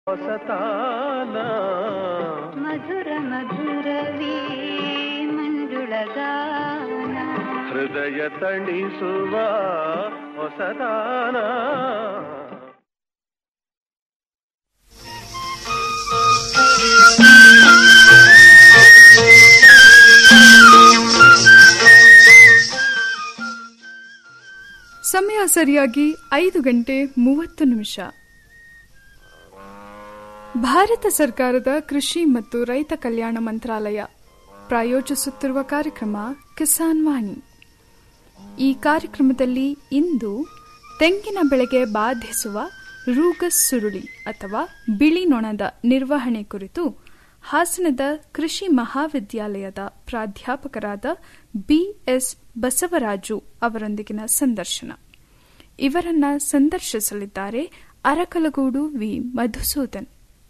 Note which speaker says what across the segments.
Speaker 1: ಹೊಸತಾನ
Speaker 2: ಮಧುರ ಮಧುರವೇ ಮಂಜುಳಗಾನ
Speaker 1: ಹೃದಯ ತಣಿಸುವ ಹೊಸತಾನ
Speaker 3: ಸಮಯ ಸರಿಯಾಗಿ ಐದು ಗಂಟೆ ಮೂವತ್ತು ನಿಮಿಷ ಭಾರತ ಸರ್ಕಾರದ ಕೃಷಿ ಮತ್ತು ರೈತ ಕಲ್ಯಾಣ ಮಂತ್ರಾಲಯ ಪ್ರಾಯೋಜಿಸುತ್ತಿರುವ ಕಾರ್ಯಕ್ರಮ ಕಿಸಾನ್ ವಾಣಿ ಈ ಕಾರ್ಯಕ್ರಮದಲ್ಲಿ ಇಂದು ತೆಂಗಿನ ಬೆಳೆಗೆ ಬಾಧಿಸುವ ರೂಗಸ್ ಸುರುಳಿ ಅಥವಾ ಬಿಳಿ ನೊಣದ ನಿರ್ವಹಣೆ ಕುರಿತು ಹಾಸನದ ಕೃಷಿ ಮಹಾವಿದ್ಯಾಲಯದ ಪ್ರಾಧ್ಯಾಪಕರಾದ ಬಿಎಸ್ ಬಸವರಾಜು ಅವರೊಂದಿಗಿನ ಸಂದರ್ಶನ ಇವರನ್ನ ಸಂದರ್ಶಿಸಲಿದ್ದಾರೆ ಅರಕಲಗೂಡು ವಿ ಮಧುಸೂದನ್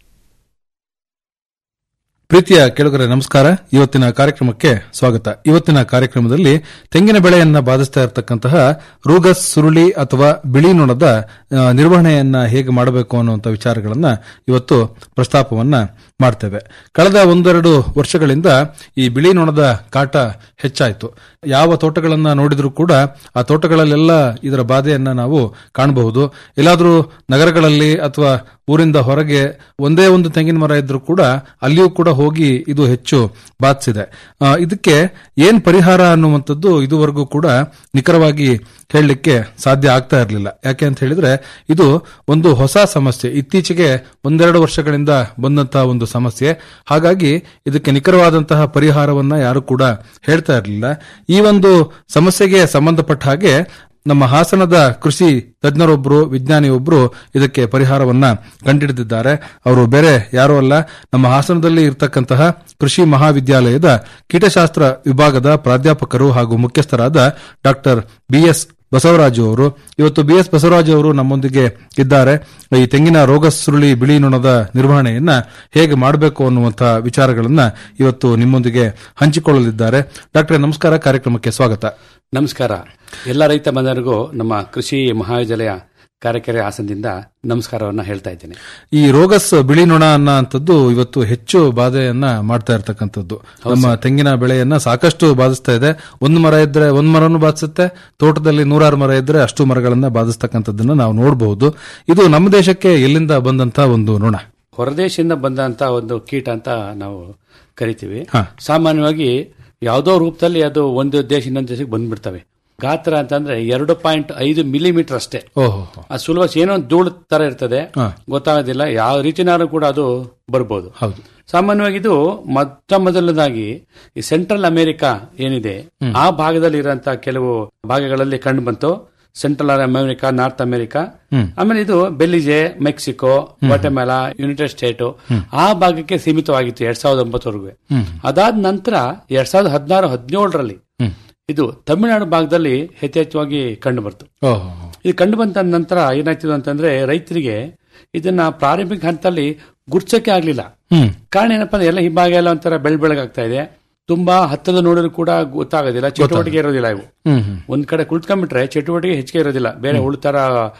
Speaker 4: ಪ್ರೀತಿಯ ಕೆಳಗರೆ ನಮಸ್ಕಾರ ಇವತ್ತಿನ ಕಾರ್ಯಕ್ರಮಕ್ಕೆ ಸ್ವಾಗತ ಇವತ್ತಿನ ಕಾರ್ಯಕ್ರಮದಲ್ಲಿ ತೆಂಗಿನ ಬೆಳೆಯನ್ನ ಬಾಧಿಸ್ತಾ ಇರತಕ್ಕಂತಹ ರೂಗಸ್ ಸುರುಳಿ ಅಥವಾ ಬಿಳಿ ನೊಣದ ಆ, ನಿರ್ವಹಣೆಯನ್ನ ಹೇಗೆ ಮಾಡಬೇಕು ಅನ್ನುವಂಥ ವಿಚಾರಗಳನ್ನ ಇವತ್ತು ಪ್ರಸ್ತಾಪವನ್ನ ಮಾಡ್ತೇವೆ ಕಳೆದ ಒಂದೆರಡು ವರ್ಷಗಳಿಂದ ಈ ಬಿಳಿ ನೊಣದ ಕಾಟ ಹೆಚ್ಚಾಯಿತು ಯಾವ ತೋಟಗಳನ್ನ ನೋಡಿದ್ರೂ ಕೂಡ ಆ ತೋಟಗಳಲ್ಲೆಲ್ಲ ಇದರ ಬಾಧೆಯನ್ನ ನಾವು ಕಾಣಬಹುದು ಎಲ್ಲಾದ್ರೂ ನಗರಗಳಲ್ಲಿ ಅಥವಾ ಊರಿಂದ ಹೊರಗೆ ಒಂದೇ ಒಂದು ತೆಂಗಿನ ಮರ ಇದ್ರೂ ಕೂಡ ಅಲ್ಲಿಯೂ ಕೂಡ ಹೋಗಿ ಇದು ಹೆಚ್ಚು ಬಾಧಿಸಿದೆ ಆ, ಇದಕ್ಕೆ ಏನ್ ಪರಿಹಾರ ಅನ್ನುವಂಥದ್ದು ಇದುವರೆಗೂ ಕೂಡ ನಿಖರವಾಗಿ ಹೇಳಲಿಕ್ಕೆ ಸಾಧ್ಯ ಆಗ್ತಾ ಇರಲಿಲ್ಲ ಯಾಕೆ ಅಂತ ಹೇಳಿದ್ರೆ ಇದು ಒಂದು ಹೊಸ ಸಮಸ್ಯೆ ಇತ್ತೀಚೆಗೆ ಒಂದೆರಡು ವರ್ಷಗಳಿಂದ ಬಂದಂತಹ ಒಂದು ಸಮಸ್ಯೆ ಹಾಗಾಗಿ ಇದಕ್ಕೆ ನಿಖರವಾದಂತಹ ಪರಿಹಾರವನ್ನ ಯಾರು ಕೂಡ ಹೇಳ್ತಾ ಇರಲಿಲ್ಲ ಈ ಒಂದು ಸಮಸ್ಯೆಗೆ ಸಂಬಂಧಪಟ್ಟ ಹಾಗೆ ನಮ್ಮ ಹಾಸನದ ಕೃಷಿ ತಜ್ಞರೊಬ್ಬರು ವಿಜ್ಞಾನಿಯೊಬ್ಬರು ಇದಕ್ಕೆ ಪರಿಹಾರವನ್ನ ಕಂಡುಹಿಡಿದಿದ್ದಾರೆ ಅವರು ಬೇರೆ ಯಾರೂ ಅಲ್ಲ ನಮ್ಮ ಹಾಸನದಲ್ಲಿ ಇರತಕ್ಕಂತಹ ಕೃಷಿ ಮಹಾವಿದ್ಯಾಲಯದ ಕೀಟಶಾಸ್ತ್ರ ವಿಭಾಗದ ಪ್ರಾಧ್ಯಾಪಕರು ಹಾಗೂ ಮುಖ್ಯಸ್ಥರಾದ ಡಾಕ್ಟರ್ ಬಿಎಸ್ ಬಸವರಾಜು ಅವರು ಇವತ್ತು ಬಿಎಸ್ ಬಸವರಾಜು ಅವರು ನಮ್ಮೊಂದಿಗೆ ಇದ್ದಾರೆ ಈ ತೆಂಗಿನ ರೋಗ ಸುರುಳಿ ಬಿಳಿ ನೊಣದ ನಿರ್ವಹಣೆಯನ್ನ ಹೇಗೆ ಮಾಡಬೇಕು ಅನ್ನುವಂತಹ ವಿಚಾರಗಳನ್ನ ಇವತ್ತು ನಿಮ್ಮೊಂದಿಗೆ ಹಂಚಿಕೊಳ್ಳಲಿದ್ದಾರೆ ಡಾಕ್ಟರ್ ನಮಸ್ಕಾರ ಕಾರ್ಯಕ್ರಮಕ್ಕೆ ಸ್ವಾಗತ
Speaker 5: ನಮಸ್ಕಾರ ಎಲ್ಲ ರೈತ ಬಂಧುಗಳಿಗೂ ನಮ್ಮ ಕೃಷಿ ಮಹಾವಿದ್ಯಾಲಯ ಕಾರ್ಯಕಾರಿ ಹಾಸನದಿಂದ ನಮಸ್ಕಾರವನ್ನ ಹೇಳ್ತಾ ಇದ್ದೇನೆ
Speaker 4: ಈ ರೋಗಸ್ ಬಿಳಿ ನೊಣ ಅನ್ನೋಂಥದ್ದು ಇವತ್ತು ಹೆಚ್ಚು ಬಾಧೆಯನ್ನ ಮಾಡ್ತಾ ಇರತಕ್ಕಂಥದ್ದು ನಮ್ಮ ತೆಂಗಿನ ಬೆಳೆಯನ್ನ ಸಾಕಷ್ಟು ಬಾಧಿಸ್ತಾ ಇದೆ ಒಂದು ಮರ ಇದ್ರೆ ಒಂದ್ ಮರನು ಬಾಧಿಸುತ್ತೆ ತೋಟದಲ್ಲಿ ನೂರಾರು ಮರ ಇದ್ರೆ ಅಷ್ಟು ಮರಗಳನ್ನ ಬಾಧಿಸ್ತಕ್ಕಂಥದ್ದನ್ನ ನಾವು ನೋಡಬಹುದು ಇದು ನಮ್ಮ ದೇಶಕ್ಕೆ ಎಲ್ಲಿಂದ ಬಂದಂತ ಒಂದು ನೊಣ
Speaker 5: ಹೊರದೇಶದಿಂದ ಬಂದಂತ ಒಂದು ಕೀಟ ಅಂತ ನಾವು ಕರಿತೀವಿ
Speaker 4: ಹಾ.
Speaker 5: ಸಾಮಾನ್ಯವಾಗಿ ಯಾವುದೋ ರೂಪದಲ್ಲಿ ಅದು ಒಂದು ದೇಶ ಇನ್ನೊಂದು ದೇಶಕ್ಕೆ ಬಂದ್ಬಿಡ್ತವೆ ಗಾತ್ರ ಅಂತಂದ್ರೆ ಎರಡು ಪಾಯಿಂಟ್ ಐದು ಮಿಲಿಮೀಟರ್ ಅಷ್ಟೇ
Speaker 4: ಓಹೋ
Speaker 5: ಆ ಸುಲಭ ಏನೋ ಧೂಳು ತರ ಇರ್ತದೆ
Speaker 4: ಹಾ.
Speaker 5: ಗೊತ್ತಾಗೋದಿಲ್ಲ ಯಾವ ರೀತಿನಾದ್ರೂ ಕೂಡ ಅದು ಬರ್ಬೋದು
Speaker 4: ಹೌದು
Speaker 5: ಸಾಮಾನ್ಯವಾಗಿ ಇದು ಮೊಟ್ಟ ಮೊದಲದಾಗಿ ಈ ಸೆಂಟ್ರಲ್ ಅಮೆರಿಕಾ ಏನಿದೆ ಆ ಭಾಗದಲ್ಲಿ ಇರುವಂತಹ ಕೆಲವು ಭಾಗಗಳಲ್ಲಿ ಕಂಡು ಬಂತು ಸೆಂಟ್ರಲ್ ಅಮೆರಿಕಾ ನಾರ್ತ್ ಅಮೆರಿಕಾ ಆಮೇಲೆ ಇದು Belize Mexico Guatemala United State ಆ ಭಾಗಕ್ಕೆ ಸೀಮಿತವಾಗಿತ್ತು ಎರಡ್ ಸಾವಿರದ ಒಂಬತ್ತವರೆಗೂ ಅದಾದ ನಂತರ ಎರಡ್ ಸಾವಿರದ ಹದಿನಾರು ಹದಿನೇಳರಲ್ಲಿ ಇದು ತಮಿಳುನಾಡು ಭಾಗದಲ್ಲಿ ಯಥೇಚ್ಛವಾಗಿ ಕಂಡು ಬರ್ತು
Speaker 4: ಓಹೋ
Speaker 5: ಇದು ಕಂಡು ಬಂದ ನಂತರ ಏನಾಯ್ತಿದೆ ಅಂತಂದ್ರೆ ರೈತರಿಗೆ ಇದನ್ನ ಪ್ರಾರಂಭಿಕ ಹಂತದಲ್ಲಿ ಗುರ್ಸಕ್ಕೆ ಆಗ್ಲಿಲ್ಲ
Speaker 4: ಹ್ಮ್
Speaker 5: ಕಾರಣ ಏನಪ್ಪಾ ಅಂದ್ರೆ ಎಲ್ಲ ಈ ಭಾಗ ಎಲ್ಲ ಒಂಥರ ಬೆಳ್ ಬೆಳಗಾಗ್ತಾ ಇದೆ ತುಂಬಾ ಹತ್ತದ ನೋಡಿದ್ರು ಕೂಡ ಗೊತ್ತಾಗೋದಿಲ್ಲ ಚಟುವಟಿಕೆ ಇರೋದಿಲ್ಲ ಇವು
Speaker 4: ಹ್ಮ್ ಹ್ಮ್
Speaker 5: ಒಂದ್ ಕಡೆ ಕುಳಿತ್ಕೊಂಡ್ಬಿಟ್ರೆ ಚಟುವಟಿಕೆ ಹೆಚ್ಚಿಗೆ ಇರೋದಿಲ್ಲ ಬೇರೆ ಉಳ್ತರ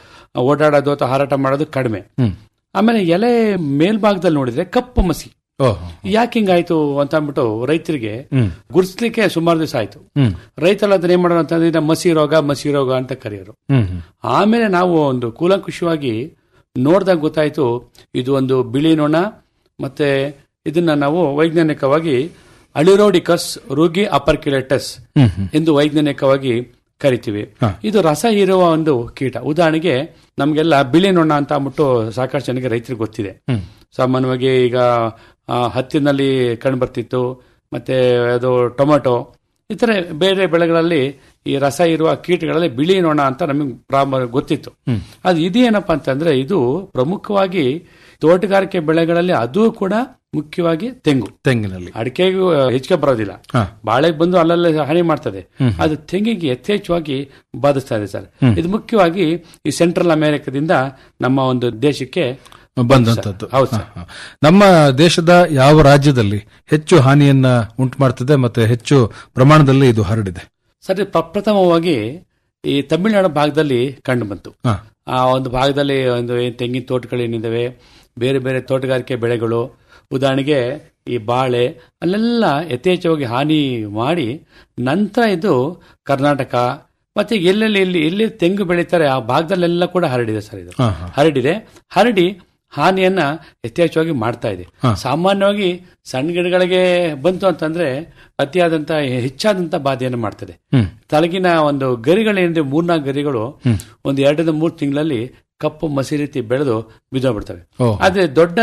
Speaker 5: ಓಡಾಡೋದು ಅಥವಾ ಹಾರಾಟ ಮಾಡೋದು ಕಡಿಮೆ
Speaker 4: ಹ್ಮ್
Speaker 5: ಆಮೇಲೆ ಎಲೆ ಮೇಲ್ಭಾಗದಲ್ಲಿ ನೋಡಿದ್ರೆ ಕಪ್ಪು ಮಸಿ
Speaker 4: ಓಹೋ
Speaker 5: ಯಾಕೆ ಹಿಂಗಾಯ್ತು ಅಂತ ಅಂದ್ಬಿಟ್ಟು ರೈತರಿಗೆ
Speaker 4: ಹ್ಮ್
Speaker 5: ಗುರ್ಸ್ಲಿಕ್ಕೆ ಸುಮಾರು ದಿವಸ ಆಯ್ತು
Speaker 4: ಹ್ಮ್
Speaker 5: ರೈತರು ಅದನ್ನ ಏನ್ ಮಾಡೋಣ ಅಂತಂದ್ರೆ ಇದನ್ನ ಮಸಿ ರೋಗ ಮಸಿ ರೋಗ ಅಂತ ಕರೆಯೋರು
Speaker 4: ಹ್ಮ್ ಹ್ಮ್
Speaker 5: ಆಮೇಲೆ ನಾವು ಒಂದು ಕೂಲಂಕುಷವಾಗಿ ನೋಡಿದಾಗ ಗೊತ್ತಾಯ್ತು ಇದು ಒಂದು ಬಿಳಿ ನೊಣ ಮತ್ತೆ ಇದನ್ನ ನಾವು ವೈಜ್ಞಾನಿಕವಾಗಿ ಅಳಿರೋಡಿಕಸ್ ರೂಗಿ ಅಪರ್ಕ್ಯುಲೇಟಸ್
Speaker 4: ಹ್ಮ್ ಹ್ಮ್
Speaker 5: ಎಂದು ವೈಜ್ಞಾನಿಕವಾಗಿ ಕರಿತೀವಿ
Speaker 4: ಹಾ.
Speaker 5: ಇದು ರಸ ಹೀರುವ ಒಂದು ಕೀಟ ಉದಾಹರಣೆಗೆ ನಮಗೆಲ್ಲ ಬಿಳಿ ನೊಣ ಅಂತ ಅಂದ್ಬಿಟ್ಟು ಸಾಕಷ್ಟು ಜನಕ್ಕೆ ರೈತರಿಗೆ ಗೊತ್ತಿದೆ
Speaker 4: ಹ್ಮ್
Speaker 5: ಸಾಮಾನ್ಯವಾಗಿ ಈಗ ಆ, ಹತ್ತಿನಲ್ಲಿ ಕಂಡು ಬರ್ತಿತ್ತು ಮತ್ತೆ ಅದು ಟೊಮೆಟೊ ಇತರೆ ಬೇರೆ ಬೆಳೆಗಳಲ್ಲಿ ಈ ರಸ ಇರುವ ಕೀಟಗಳಲ್ಲಿ ಬಿಳಿ ನೊಣ ಅಂತ ನಮಗೆ ಪ್ರಾಮ ಗೊತ್ತಿತ್ತು ಅದು ಇದೇನಪ್ಪ ಅಂತಂದ್ರೆ ಇದು ಪ್ರಮುಖವಾಗಿ ತೋಟಗಾರಿಕೆ ಬೆಳೆಗಳಲ್ಲಿ ಅದು ಕೂಡ ಮುಖ್ಯವಾಗಿ ತೆಂಗು
Speaker 4: ತೆಂಗಿನಲ್ಲಿ
Speaker 5: ಅಡಿಕೆಗೂ ಹೆಚ್ಚಿಗೆ ಬರೋದಿಲ್ಲ
Speaker 4: ಹಾ.
Speaker 5: ಬಾಳೆಗೆ ಬಂದು ಅಲ್ಲಲ್ಲೇ ಹಾನಿ ಮಾಡ್ತದೆ ಅದು ತೆಂಗಿಗೆ ಯಥೇಚ್ಛವಾಗಿ ಬಾಧಿಸ್ತಾ ಇದೆ ಸರ್ ಇದು ಮುಖ್ಯವಾಗಿ ಈ ಸೆಂಟ್ರಲ್ ಅಮೆರಿಕದಿಂದ ನಮ್ಮ ಒಂದು ದೇಶಕ್ಕೆ
Speaker 4: ಬಂದಂತದ್ದು
Speaker 5: ಹೌದು ಸರ್.
Speaker 4: ಹಾ, ಹಾ. ನಮ್ಮ ದೇಶದ ಯಾವ ರಾಜ್ಯದಲ್ಲಿ ಹೆಚ್ಚು ಹಾನಿಯನ್ನ ಉಂಟು ಮಾಡ್ತದೆ ಮತ್ತೆ ಹೆಚ್ಚು ಪ್ರಮಾಣದಲ್ಲಿ ಇದು ಹರಡಿದೆ
Speaker 5: ಸರ್ ಪ್ರಪ್ರಥಮವಾಗಿ ಈ ತಮಿಳುನಾಡು ಭಾಗದಲ್ಲಿ ಕಂಡು ಬಂತು
Speaker 4: ಹಾ.
Speaker 5: ಆ ಒಂದು ಭಾಗದಲ್ಲಿ ಒಂದು ಏನ್ ತೆಂಗಿನ ತೋಟಗಳೇನಿದಾವೆ ಬೇರೆ ಬೇರೆ ತೋಟಗಾರಿಕೆ ಬೆಳೆಗಳು ಉದಾಹರಣೆಗೆ ಈ ಬಾಳೆ ಅಲ್ಲೆಲ್ಲ ಯಥೇಚ್ಛವಾಗಿ ಹಾನಿ ಮಾಡಿ ನಂತರ ಇದು ಕರ್ನಾಟಕ ಮತ್ತೆ ಎಲ್ಲೆಲ್ಲಿ ಎಲ್ಲಿ ಎಲ್ಲಿ ತೆಂಗು ಬೆಳೀತಾರೆ ಆ ಭಾಗದಲ್ಲೆಲ್ಲ ಕೂಡ ಹರಡಿದೆ ಸರ್ ಇದು
Speaker 4: ಹಾ, ಹಾ.
Speaker 5: ಹರಡಿದೆ ಹರಡಿ ಹಾನಿಯನ್ನ ಯಥೇಚ್ಛವಾಗಿ ಮಾಡ್ತಾ ಇದೆ ಸಾಮಾನ್ಯವಾಗಿ ಸಣ್ಣ ಗಿಡಗಳಿಗೆ ಬಂತು ಅಂತಂದ್ರೆ ಅತಿಯಾದಂತ ಹೆಚ್ಚಾದಂತ ಬಾಧೆಯನ್ನು ಮಾಡ್ತದೆ
Speaker 4: ಹ್ಮ್.
Speaker 5: ತಳಗಿನ ಒಂದು ಗರಿಗಳೇನಿದೆ ಮೂರ್ನಾಲ್ಕು ಗರಿಗಳು ಒಂದು ಎರಡರಿಂದ ಮೂರು ತಿಂಗಳಲ್ಲಿ ಕಪ್ಪು ಮಸಿ ರೀತಿ ಬೆಳೆದು ಬಿದ್ದೋಗ್ಬಿಡ್ತವೆ
Speaker 4: ಓ.
Speaker 5: ಆದ್ರೆ ದೊಡ್ಡ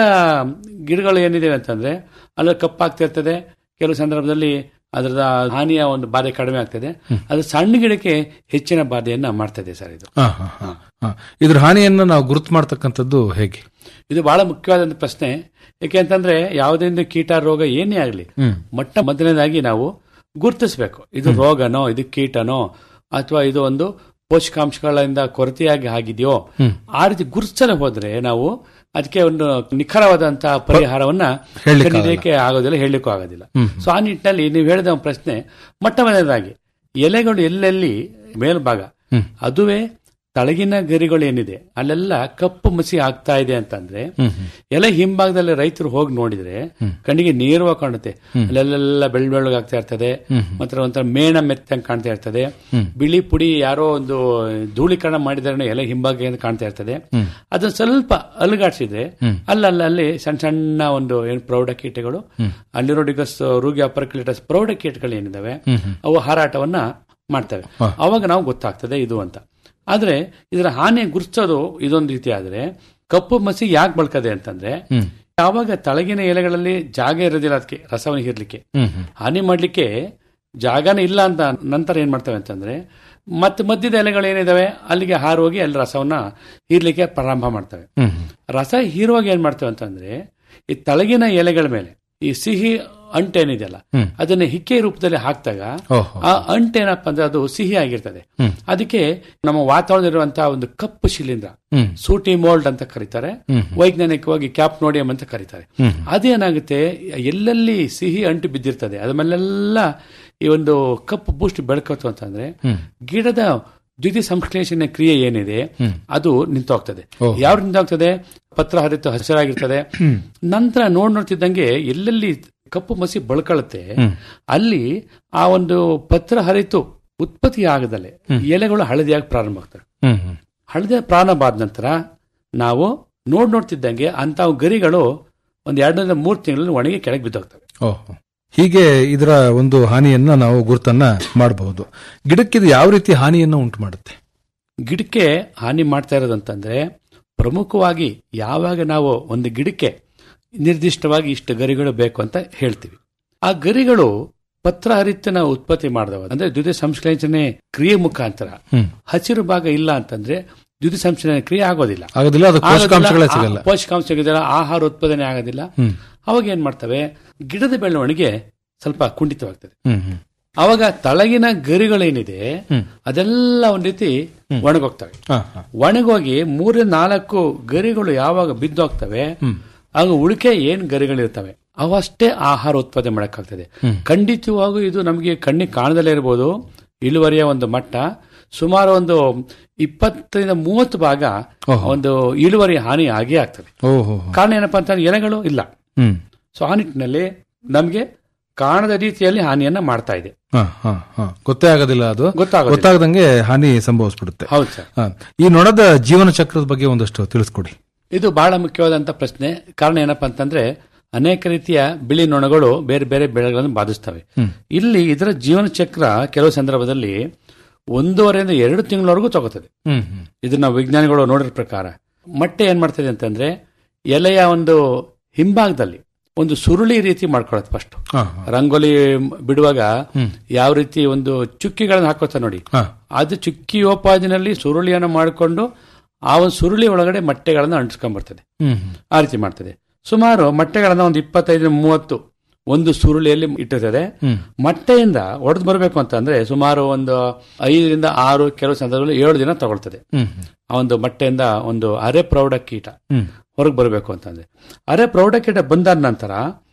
Speaker 5: ಗಿಡಗಳು ಏನಿದೆ ಅಂತಂದ್ರೆ ಅಲ್ಲಿ ಕಪ್ಪಾಗ್ತಿರ್ತದೆ ಕೆಲವು ಸಂದರ್ಭದಲ್ಲಿ ಅದರ ಹಾನಿಯ ಒಂದು ಬಾಧೆ ಕಡಿಮೆ ಆಗ್ತದೆ ಅದು ಸಣ್ಣ ಗಿಡಕ್ಕೆ ಹೆಚ್ಚಿನ ಬಾಧೆಯನ್ನ ಮಾಡ್ತದೆ ಸರ್ ಇದು
Speaker 4: ಹಾ, ಹಾ, ಹಾ, ಹಾ. ಇದ್ರ ಹಾನಿಯನ್ನ ನಾವು ಗುರುತು ಮಾಡ್ತಕ್ಕಂಥದ್ದು ಹೇಗೆ
Speaker 5: ಇದು ಬಹಳ ಮುಖ್ಯವಾದ ಪ್ರಶ್ನೆ ಯಾಕೆ ಅಂತಂದ್ರೆ ಯಾವುದೇ ಒಂದು ಕೀಟ ರೋಗ ಏನೇ ಆಗಲಿ ಮೊಟ್ಟ ಮೊದಲನೇದಾಗಿ ನಾವು ಗುರುತಿಸಬೇಕು ಇದು ರೋಗನೋ ಇದು ಕೀಟನೋ ಅಥವಾ ಇದು ಒಂದು ಪೋಷಕಾಂಶಗಳಿಂದ ಕೊರತೆಯಾಗಿ ಆಗಿದೆಯೋ ಆ ರೀತಿ ಗುರುತಿಸಲು ಹೋದ್ರೆ ನಾವು ಅದಕ್ಕೆ ಒಂದು ನಿಖರವಾದಂತಹ ಪರಿಹಾರವನ್ನ
Speaker 4: ಹೇಳಲಿಕ್ಕೆ
Speaker 5: ಕಂಡಿಡಿಯಕ್ಕೆ ಆಗೋದಿಲ್ಲ ಹೇಳಲಿಕ್ಕೂ ಆಗೋದಿಲ್ಲ ಸೊ ಆ ನಿಟ್ಟಿನಲ್ಲಿ ನೀವು ಹೇಳಿದ ಒಂದು ಪ್ರಶ್ನೆ ಮೊಟ್ಟ ಮೊದಲನೇದಾಗಿ ಎಲೆಗಳು ಎಲ್ಲೆಲ್ಲಿ ಮೇಲ್ಭಾಗ ಅದುವೇ ತಳಗಿನ ಗರಿಗಳು ಏನಿದೆ ಅಲ್ಲೆಲ್ಲ ಕಪ್ಪು ಮಸಿ ಆಗ್ತಾ ಇದೆ ಅಂತಂದ್ರೆ ಎಲೆ ಹಿಂಭಾಗದಲ್ಲಿ ರೈತರು ಹೋಗಿ ನೋಡಿದ್ರೆ ಕಣ್ಣಿಗೆ ನೇರವಾಗಿ ಕಾಣುತ್ತೆ ಅಲ್ಲೆಲ್ಲ ಬೆಳ್ಳ ಬೆಳ್ಳಗಾಗ್ತಾ ಇರ್ತದೆ ಮತ್ತೆ ಒಂಥರ ಮೇಣ ಮೆತ್ತಂಗ್ ಕಾಣ್ತಾ ಇರ್ತದೆ ಬಿಳಿ ಪುಡಿ ಯಾರೋ ಒಂದು ಧೂಳೀಕರಣ ಮಾಡಿದಾರೆ ಎಲೆ ಹಿಂಭಾಗ ಅಂತ ಕಾಣ್ತಾ ಇರ್ತದೆ ಅದನ್ನ ಸ್ವಲ್ಪ ಅಲುಗಾಡ್ಸಿದ್ರೆ ಅಲ್ಲಲ್ಲಿ ಸಣ್ಣ ಸಣ್ಣ ಒಂದು ಏನು ಪ್ರೌಢ ಕೀಟಗಳು ಅಲ್ಲಿರೋಡಿಗಸ್ ರೂಗಿ ಅಪರ್ಕ್ಲಿಟಸ್ ಪ್ರೌಢ ಕೀಟಗಳು ಏನಿದಾವೆ ಅವು ಹಾರಾಟವನ್ನ ಮಾಡ್ತವೆ ಅವಾಗ ನಾವು ಗೊತ್ತಾಗ್ತದೆ ಇದು ಅಂತ ಆದ್ರೆ ಇದರ ಹಾನಿ ಗುರುತಿಸೋದು ಇದೊಂದು ರೀತಿ ಆದ್ರೆ ಕಪ್ಪು ಮಸಿ ಯಾಕೆ ಬಳಕದೆ ಅಂತಂದ್ರೆ ಯಾವಾಗ ತಳಗಿನ ಎಲೆಗಳಲ್ಲಿ ಜಾಗ ಇರೋದಿಲ್ಲ ಅದಕ್ಕೆ ರಸವನ್ನು ಹೀರ್ಲಿಕ್ಕೆ ಹಾನಿ ಮಾಡ್ಲಿಕ್ಕೆ ಜಾಗನೇ ಇಲ್ಲ ಅಂತ ನಂತರ ಏನ್ ಮಾಡ್ತವೆ ಅಂತಂದ್ರೆ ಮತ್ತೆ ಮಧ್ಯದ ಎಲೆಗಳು ಏನಿದಾವೆ ಅಲ್ಲಿಗೆ ಹಾರೋಗಿ ಅಲ್ಲಿ ರಸವನ್ನ ಹೀರ್ಲಿಕ್ಕೆ ಪ್ರಾರಂಭ ಮಾಡ್ತವೆ ರಸ ಹೀರುವಾಗ ಏನ್ ಮಾಡ್ತೇವೆ ಅಂತಂದ್ರೆ ಈ ತಳಗಿನ ಎಲೆಗಳ ಮೇಲೆ ಈ ಸಿಹಿ ಅಂಟೇನಿದೆಯಲ್ಲ ಅದನ್ನ ಹಿಕ್ಕೆ ರೂಪದಲ್ಲಿ ಹಾಕಿದಾಗ
Speaker 4: ಓಹೋ.
Speaker 5: ಆ ಅಂಟೇನಪ್ಪ ಅಂದ್ರೆ ಅದು ಸಿಹಿ ಆಗಿರ್ತದೆ ಅದಕ್ಕೆ ನಮ್ಮ ವಾತಾವರಣದಲ್ಲಿರುವಂತಹ ಒಂದು ಕಪ್ಪು ಶಿಲೀಂಧ್ರ ಸೂಟಿ ಮೋಲ್ಡ್ ಅಂತ ಕರೀತಾರೆ ವೈಜ್ಞಾನಿಕವಾಗಿ ಕ್ಯಾಪ್ ನೋಡಿಯಂ ಅಂತ ಕರೀತಾರೆ ಅದೇನಾಗುತ್ತೆ ಎಲ್ಲೆಲ್ಲಿ ಸಿಹಿ ಅಂಟು ಬಿದ್ದಿರ್ತದೆ ಅದ್ರ ಮೇಲೆಲ್ಲ ಈ ಒಂದು ಕಪ್ಪು ಬೂಸ್ಟ್ ಬೆಳ್ಕೋತು ಅಂತಂದ್ರೆ ಗಿಡದ ದ್ವಿತೀಯ ಸಂಶ್ಲೇಷಣೆ ಕ್ರಿಯೆ ಏನಿದೆ ಅದು ನಿಂತೋಗ್ತದೆ ಯಾವ ನಿಂತೋಗ್ತದೆ ಪತ್ರ ಹರಿತು ಹಸಿರಾಗಿರ್ತದೆ ನಂತರ ನೋಡ್ ನೋಡ್ತಿದ್ದಂಗೆ ಎಲ್ಲೆಲ್ಲಿ ಕಪ್ಪು ಮಸಿ ಬಳ್ಕೊಳ್ಳುತ್ತೆ ಅಲ್ಲಿ ಆ ಒಂದು ಪತ್ರ ಹರಿತು ಉತ್ಪತ್ತಿ ಆಗದಲ್ಲೇ ಎಲೆಗಳು ಹಳದಿಯಾಗಿ ಪ್ರಾರಂಭ ಆಗ್ತವೆ
Speaker 4: ಹ್ಮ್ ಹ್ಮ್
Speaker 5: ಹಳದಿ ಪ್ರಾರಂಭ ಆದ ನಂತರ ನಾವು ನೋಡ್ ನೋಡ್ತಿದ್ದಂಗೆ ಅಂತ ಗರಿಗಳು ಒಂದ್ ಎರಡರಿಂದ ಮೂರು ತಿಂಗಳಲ್ಲಿ ಒಣಗಿ ಕೆಳಗೆ ಬಿದ್ದೋಗ್ತವೆ
Speaker 4: ಓಹೋ ಹೀಗೆ ಇದರ ಒಂದು ಹಾನಿಯನ್ನ ನಾವು ಗುರುತನ್ನ ಮಾಡಬಹುದು ಗಿಡಕ್ಕಿದು ಯಾವ ರೀತಿ ಹಾನಿಯನ್ನ ಉಂಟು ಮಾಡುತ್ತೆ
Speaker 5: ಗಿಡಕ್ಕೆ ಹಾನಿ ಮಾಡ್ತಾ ಇರೋದಂತಂದ್ರೆ ಪ್ರಮುಖವಾಗಿ ಯಾವಾಗ ನಾವು ಒಂದು ಗಿಡಕ್ಕೆ ನಿರ್ದಿಷ್ಟವಾಗಿ ಇಷ್ಟು ಗರಿಗಳು ಬೇಕು ಅಂತ ಹೇಳ್ತೀವಿ ಆ ಗರಿಗಳು ಪತ್ರ ಹರಿತನ ಉತ್ಪತ್ತಿ ಮಾಡಿದವ ಅಂದ್ರೆ ದ್ವಿತೀಯ ಸಂಶ್ಲೇಷಣೆ ಕ್ರಿಯೆ ಮುಖಾಂತರ ಹಸಿರು ಭಾಗ ಇಲ್ಲ ಅಂತಂದ್ರೆ ದ್ವಿತೀಯ ಸಂಶ್ಲೇಷಣೆ ಕ್ರಿಯೆ ಆಗೋದಿಲ್ಲ
Speaker 4: ಆಗೋದಿಲ್ಲ ಅದು ಪೋಷಕಾಂಶಗಳೇ ಸಿಗಲ್ಲ
Speaker 5: ಆ- ಪೋಷಕಾಂಶ ಸಿಗೋದಿಲ್ಲ ಆಹಾರ ಉತ್ಪಾದನೆ ಆಗೋದಿಲ್ಲ ಅವಾಗ ಏನ್ ಮಾಡ್ತವೆ ಗಿಡದ ಬೆಳವಣಿಗೆ ಸ್ವಲ್ಪ ಕುಂಠಿತವಾಗ್ತದೆ
Speaker 4: ಹ್ಮ್ ಹ್ಮ್
Speaker 5: ಅವಾಗ ತಳಗಿನ ಗರಿಗಳೇನಿದೆ ಅದೆಲ್ಲ ಒಂದ್ ರೀತಿ ಒಣಗೋಗ್ತವೆ
Speaker 4: ಹಾ, ಹಾ.
Speaker 5: ಒಣಗೋಗಿ ಮೂರಿಂದ ನಾಲ್ಕು ಗರಿಗಳು ಯಾವಾಗ ಬಿದ್ದೋಗ್ತವೆ ಆಗ ಉಳಿಕೆ ಏನ್ ಗರಿಗಳಿರ್ತವೆ ಅವಷ್ಟೇ ಆಹಾರ ಉತ್ಪಾದನೆ ಮಾಡಕ್ಕಾಗ್ತದೆ ಖಂಡಿತವಾಗೂ ಇದು ನಮಗೆ ಕಣ್ಣಿಗೆ ಕಾಣದಲ್ಲೇ ಇರಬಹುದು ಇಳುವರಿಯ ಒಂದು ಮಟ್ಟ ಸುಮಾರು ಒಂದು ಇಪ್ಪತ್ತರಿಂದ ಮೂವತ್ತು ಭಾಗ ಒಂದು ಇಳುವರಿ ಹಾನಿ ಆಗೇ ಆಗ್ತದೆ
Speaker 4: ಓಹೋ
Speaker 5: ಕಾರಣ ಏನಪ್ಪಾ ಅಂತಂದ್ರೆ ಎಲೆಗಳು ಇಲ್ಲ
Speaker 4: ಹ್ಮ್
Speaker 5: ಸೊ ಆ ನಿಟ್ಟಿನಲ್ಲಿ ನಮಗೆ ಕಾಣದ ರೀತಿಯಲ್ಲಿ ಹಾನಿಯನ್ನ ಮಾಡ್ತಾ ಇದೆ
Speaker 4: ಹಾ, ಹಾ, ಹಾ. ಗೊತ್ತೇ ಆಗೋದಿಲ್ಲ ಅದು
Speaker 5: ಗೊತ್ತಾಗೋದಿಲ್ಲ.
Speaker 4: ಗೊತ್ತಾಗದಂಗೆ ಹಾನಿ ಸಂಭವಿಸ್ಬಿಡುತ್ತೆ
Speaker 5: ಹೌದು ಸರ್
Speaker 4: ಹಾ. ಈ ನೊಣದ ಜೀವನ ಚಕ್ರದ ಬಗ್ಗೆ ಒಂದಷ್ಟು ತಿಳಿಸ್ಕೊಡಿ
Speaker 5: ಇದು ಬಹಳ ಮುಖ್ಯವಾದಂತ ಪ್ರಶ್ನೆ ಕಾರಣ ಏನಪ್ಪಾ ಅಂತಂದ್ರೆ ಅನೇಕ ರೀತಿಯ ಬಿಳಿ ನೊಣಗಳು ಬೇರೆ ಬೇರೆ ಬೆಳೆಗಳನ್ನು ಬಾಧಿಸ್ತವೆ ಇಲ್ಲಿ ಇದರ ಜೀವನ ಚಕ್ರ ಕೆಲವು ಸಂದರ್ಭದಲ್ಲಿ ಒಂದೂವರೆಯಿಂದ ಎರಡು ತಿಂಗಳವರೆಗೂ ತಗೋತದೆ
Speaker 4: ಹ್ಮ್ ಹ್ಮ್
Speaker 5: ಇದನ್ನ ವಿಜ್ಞಾನಿಗಳು ನೋಡಿದ ಪ್ರಕಾರ ಮೊಟ್ಟೆ ಏನ್ ಮಾಡ್ತದೆ ಅಂತಂದ್ರೆ ಎಲೆಯ ಒಂದು ಹಿಂಭಾಗದಲ್ಲಿ ಒಂದು ಸುರುಳಿ ರೀತಿ ಮಾಡ್ಕೊಳತ್ತೆ ಫಸ್ಟ್
Speaker 4: ಹಾ,
Speaker 5: ರಂಗೋಲಿ ಬಿಡುವಾಗ ಯಾವ ರೀತಿ ಒಂದು ಚುಕ್ಕಿಗಳನ್ನ ಹಾಕೋತ ನೋಡಿ
Speaker 4: ಹಾ.
Speaker 5: ಅದು ಚುಕ್ಕಿಯೋಪಾದಿನಲ್ಲಿ ಸುರುಳಿಯನ್ನು ಮಾಡಿಕೊಂಡು ಆ ಒಂದು ಸುರುಳಿ ಒಳಗಡೆ ಮೊಟ್ಟೆಗಳನ್ನ ಅಂಟಿಸ್ಕೊಂಡ್ಬರ್ತದೆ
Speaker 4: ಹ್ಮ್ ಹ್ಮ್
Speaker 5: ಆ ರೀತಿ ಮಾಡ್ತದೆ ಸುಮಾರು ಮೊಟ್ಟೆಗಳನ್ನ ಒಂದು ಇಪ್ಪತ್ತೈದು ಮೂವತ್ತು ಒಂದು ಸುರುಳಿಯಲ್ಲಿ ಇಟ್ಟಿರ್ತದೆ ಮೊಟ್ಟೆಯಿಂದ ಒಡೆದು ಬರಬೇಕು ಅಂತಂದ್ರೆ ಸುಮಾರು ಒಂದು ಐದರಿಂದ ಆರು ಕೆಲವು ಸಂದರ್ಭದಲ್ಲಿ ಏಳು ದಿನ ತಗೊಳ್ತದೆ
Speaker 4: ಹ್ಮ್ ಹ್ಮ್
Speaker 5: ಆ ಒಂದು ಮೊಟ್ಟೆಯಿಂದ ಒಂದು ಅರೆ ಪ್ರೌಢ ಕೀಟ
Speaker 4: ಹ್ಮ್.
Speaker 5: ಹೊರಗೆ ಬರಬೇಕು ಅಂತಂದ್ರೆ ಅರೆ ಪ್ರೌಢ ಕೀಟ ಬಂದಾದ ನಂತರ